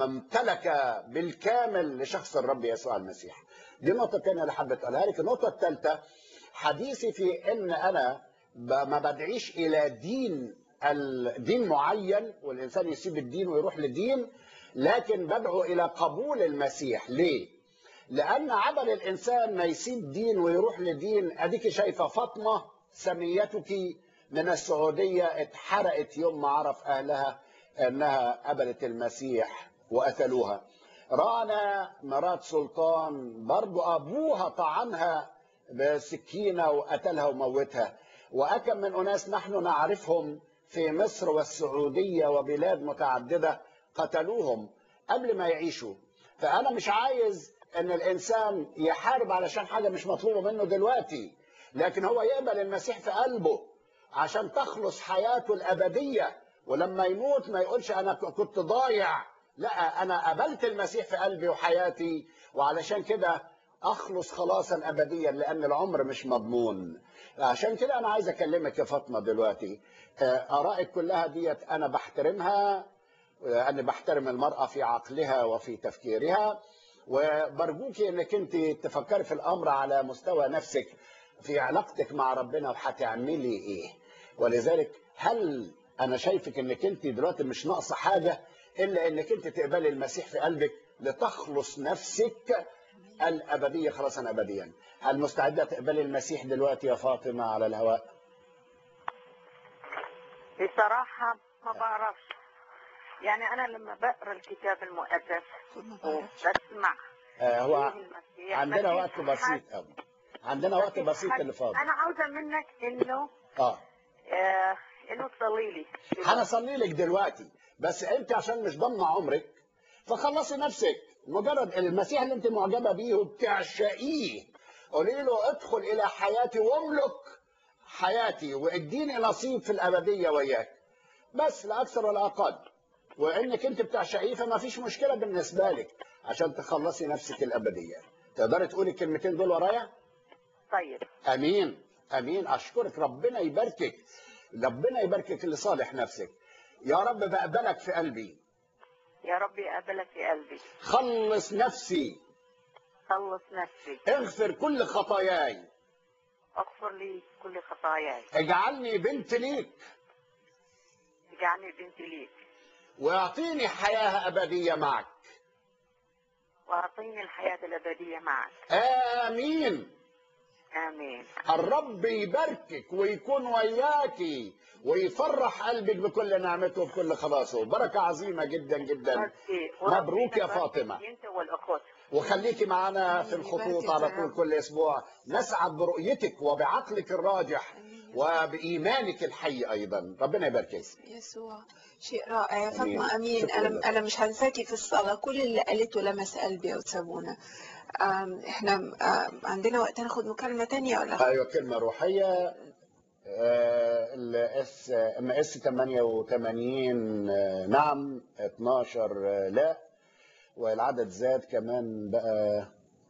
ممتلكة بالكامل لشخص الرب يسوع المسيح دي النقطة الثانية اللي حبيت أقولها لك النقطة الثالثة حديثي في ان انا ب- ما بدعيش الى دين الدين معين والانسان يسيب الدين ويروح لدين لكن بدعو الى قبول المسيح ليه لان عمل الانسان ما يسيب دين ويروح لدين اديك شايفه فاطمه سميتك من السعوديه اتحرقت يوم ما عرف اهلها انها قبلت المسيح وقتلوها رانا مرات سلطان برضو ابوها طعنها بسكينه وقتلها وموتها واكم من اناس نحن نعرفهم في مصر والسعوديه وبلاد متعدده قتلوهم قبل ما يعيشوا فانا مش عايز ان الانسان يحارب علشان حاجه مش مطلوبه منه دلوقتي لكن هو يقبل المسيح في قلبه عشان تخلص حياته الابديه ولما يموت ما يقولش انا كنت ضايع لا انا قبلت المسيح في قلبي وحياتي وعلشان كده اخلص خلاصا ابديا لان العمر مش مضمون عشان كده انا عايز اكلمك يا فاطمه دلوقتي آه، ارائك كلها ديت انا بحترمها انا بحترم المراه في عقلها وفي تفكيرها وبرجوكي انك انت تفكري في الامر على مستوى نفسك في علاقتك مع ربنا وهتعملي ايه ولذلك هل انا شايفك انك انت دلوقتي مش ناقصه حاجه الا انك انت تقبلي المسيح في قلبك لتخلص نفسك الابديه خلاصا ابديا هل مستعده تقبلي المسيح دلوقتي يا فاطمه على الهواء بصراحة ما بعرفش يعني أنا لما بقرأ الكتاب المقدس وبسمع آه هو فيه المسيح عندنا بس وقت حد- بسيط قوي عندنا وقت بس بسيط حد- اللي فاضل أنا عاوزة منك إنه اه آه إنه تصلي لي هنصلي لك دلوقتي بس انت عشان مش ضامنه عمرك فخلصي نفسك مجرد المسيح اللي انت معجبه بيه وبتعشقيه قولي له ادخل الى حياتي واملك حياتي واديني نصيب في الابديه وياك بس لا اكثر ولا اقل وانك انت بتعشقيه فما فيش مشكله بالنسبه لك عشان تخلصي نفسك الابديه تقدري تقولي الكلمتين دول ورايا طيب امين امين اشكرك ربنا يباركك ربنا يباركك لصالح نفسك يا رب بقبلك في قلبي يا ربي أقبلك في قلبي خلص نفسي خلص نفسي اغفر كل خطاياي اغفر لي كل خطاياي اجعلني بنت ليك اجعلني بنت ليك واعطيني حياة أبدية معك واعطيني الحياة الأبدية معك آمين آمين الرب يباركك ويكون وياكي ويفرح قلبك بكل نعمته وبكل خلاصه بركة عظيمة جدا جدا ميرسي. مبروك يا وربنا فاطمة. يبارك انت والاخوات وخليكي معانا في الخطوط على طول كل اسبوع نسعد برؤيتك وبعقلك الراجح وبايمانك الحي ايضا ربنا يباركك يسوع شيء رائع يا أمين. فاطمة أمين شكراً أنا لك. أنا مش هنساكي في الصلاة كل اللي قالته لمس قلبي يا وتسابونا آم، إحنا آم، عندنا وقت ناخد مكالمة تانية ولا ايوه كلمه روحيه الاس ام اس 88 آه، نعم 12 آه، لا والعدد زاد كمان بقى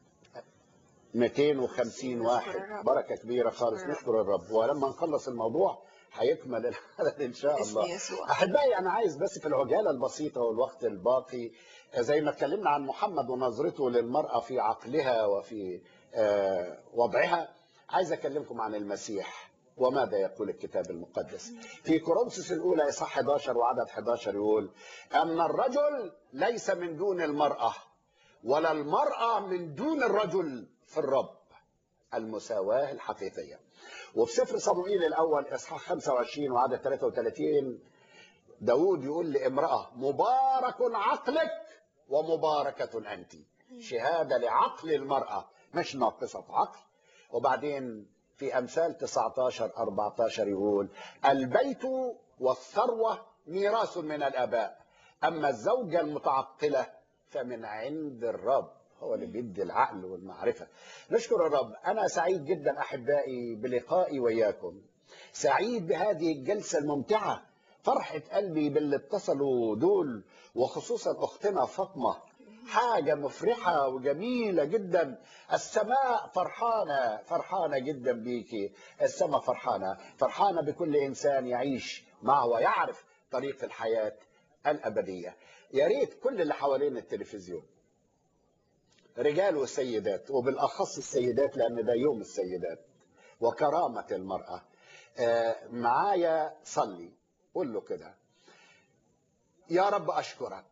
250 واحد الرب. بركه كبيره خالص الرب. نشكر الرب ولما نخلص الموضوع هيكمل العدد ان شاء باسم الله يسوع احبائي انا عايز بس في العجاله البسيطه والوقت الباقي زي ما اتكلمنا عن محمد ونظرته للمراه في عقلها وفي آه، وضعها عايز اكلمكم عن المسيح وماذا يقول الكتاب المقدس في كورنثوس الاولى اصحاح 11 وعدد 11 يقول ان الرجل ليس من دون المراه ولا المراه من دون الرجل في الرب المساواه الحقيقيه وفي سفر صموئيل الاول اصحاح 25 وعدد 33 داود يقول لامراه مبارك عقلك ومباركه انت شهاده لعقل المراه مش ناقصه عقل وبعدين في امثال 19 14 يقول البيت والثروه ميراث من الاباء اما الزوجه المتعقله فمن عند الرب هو اللي بيدي العقل والمعرفه نشكر الرب انا سعيد جدا احبائي بلقائي وياكم سعيد بهذه الجلسه الممتعه فرحه قلبي باللي اتصلوا دول وخصوصا اختنا فاطمه حاجه مفرحه وجميله جدا السماء فرحانه فرحانه جدا بيكي السماء فرحانه فرحانه بكل انسان يعيش معه ويعرف طريق الحياه الابديه يا ريت كل اللي حوالين التلفزيون رجال وسيدات وبالاخص السيدات لان ده يوم السيدات وكرامه المراه آه، معايا صلي قول له كده يا رب اشكرك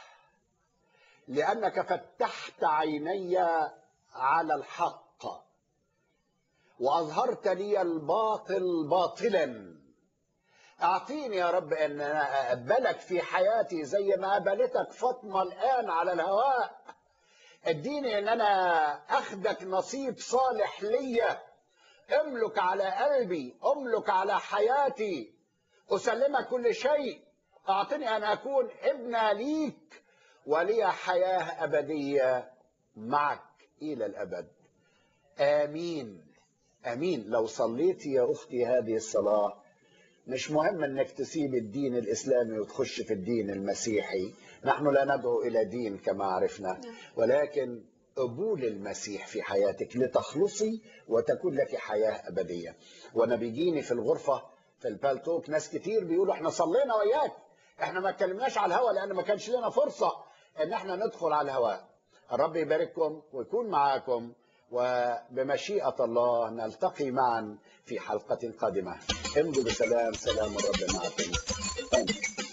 لانك فتحت عيني على الحق واظهرت لي الباطل باطلا اعطيني يا رب ان انا اقبلك في حياتي زي ما قبلتك فاطمه الان على الهواء اديني ان انا اخدك نصيب صالح ليا املك على قلبي املك على حياتي اسلمك كل شيء اعطني ان اكون ابن ليك ولي حياه ابديه معك الى الابد امين امين لو صليتي يا اختي هذه الصلاه مش مهم انك تسيب الدين الاسلامي وتخش في الدين المسيحي نحن لا ندعو الى دين كما عرفنا ولكن قبول المسيح في حياتك لتخلصي وتكون لك حياه ابديه وانا بيجيني في الغرفه في البالتوك ناس كتير بيقولوا احنا صلينا وياك احنا ما اتكلمناش على الهواء لان ما كانش لنا فرصه ان احنا ندخل على الهواء الرب يبارككم ويكون معاكم وبمشيئة الله نلتقي معا في حلقة قادمة امضوا بسلام سلام الرب معكم آمين.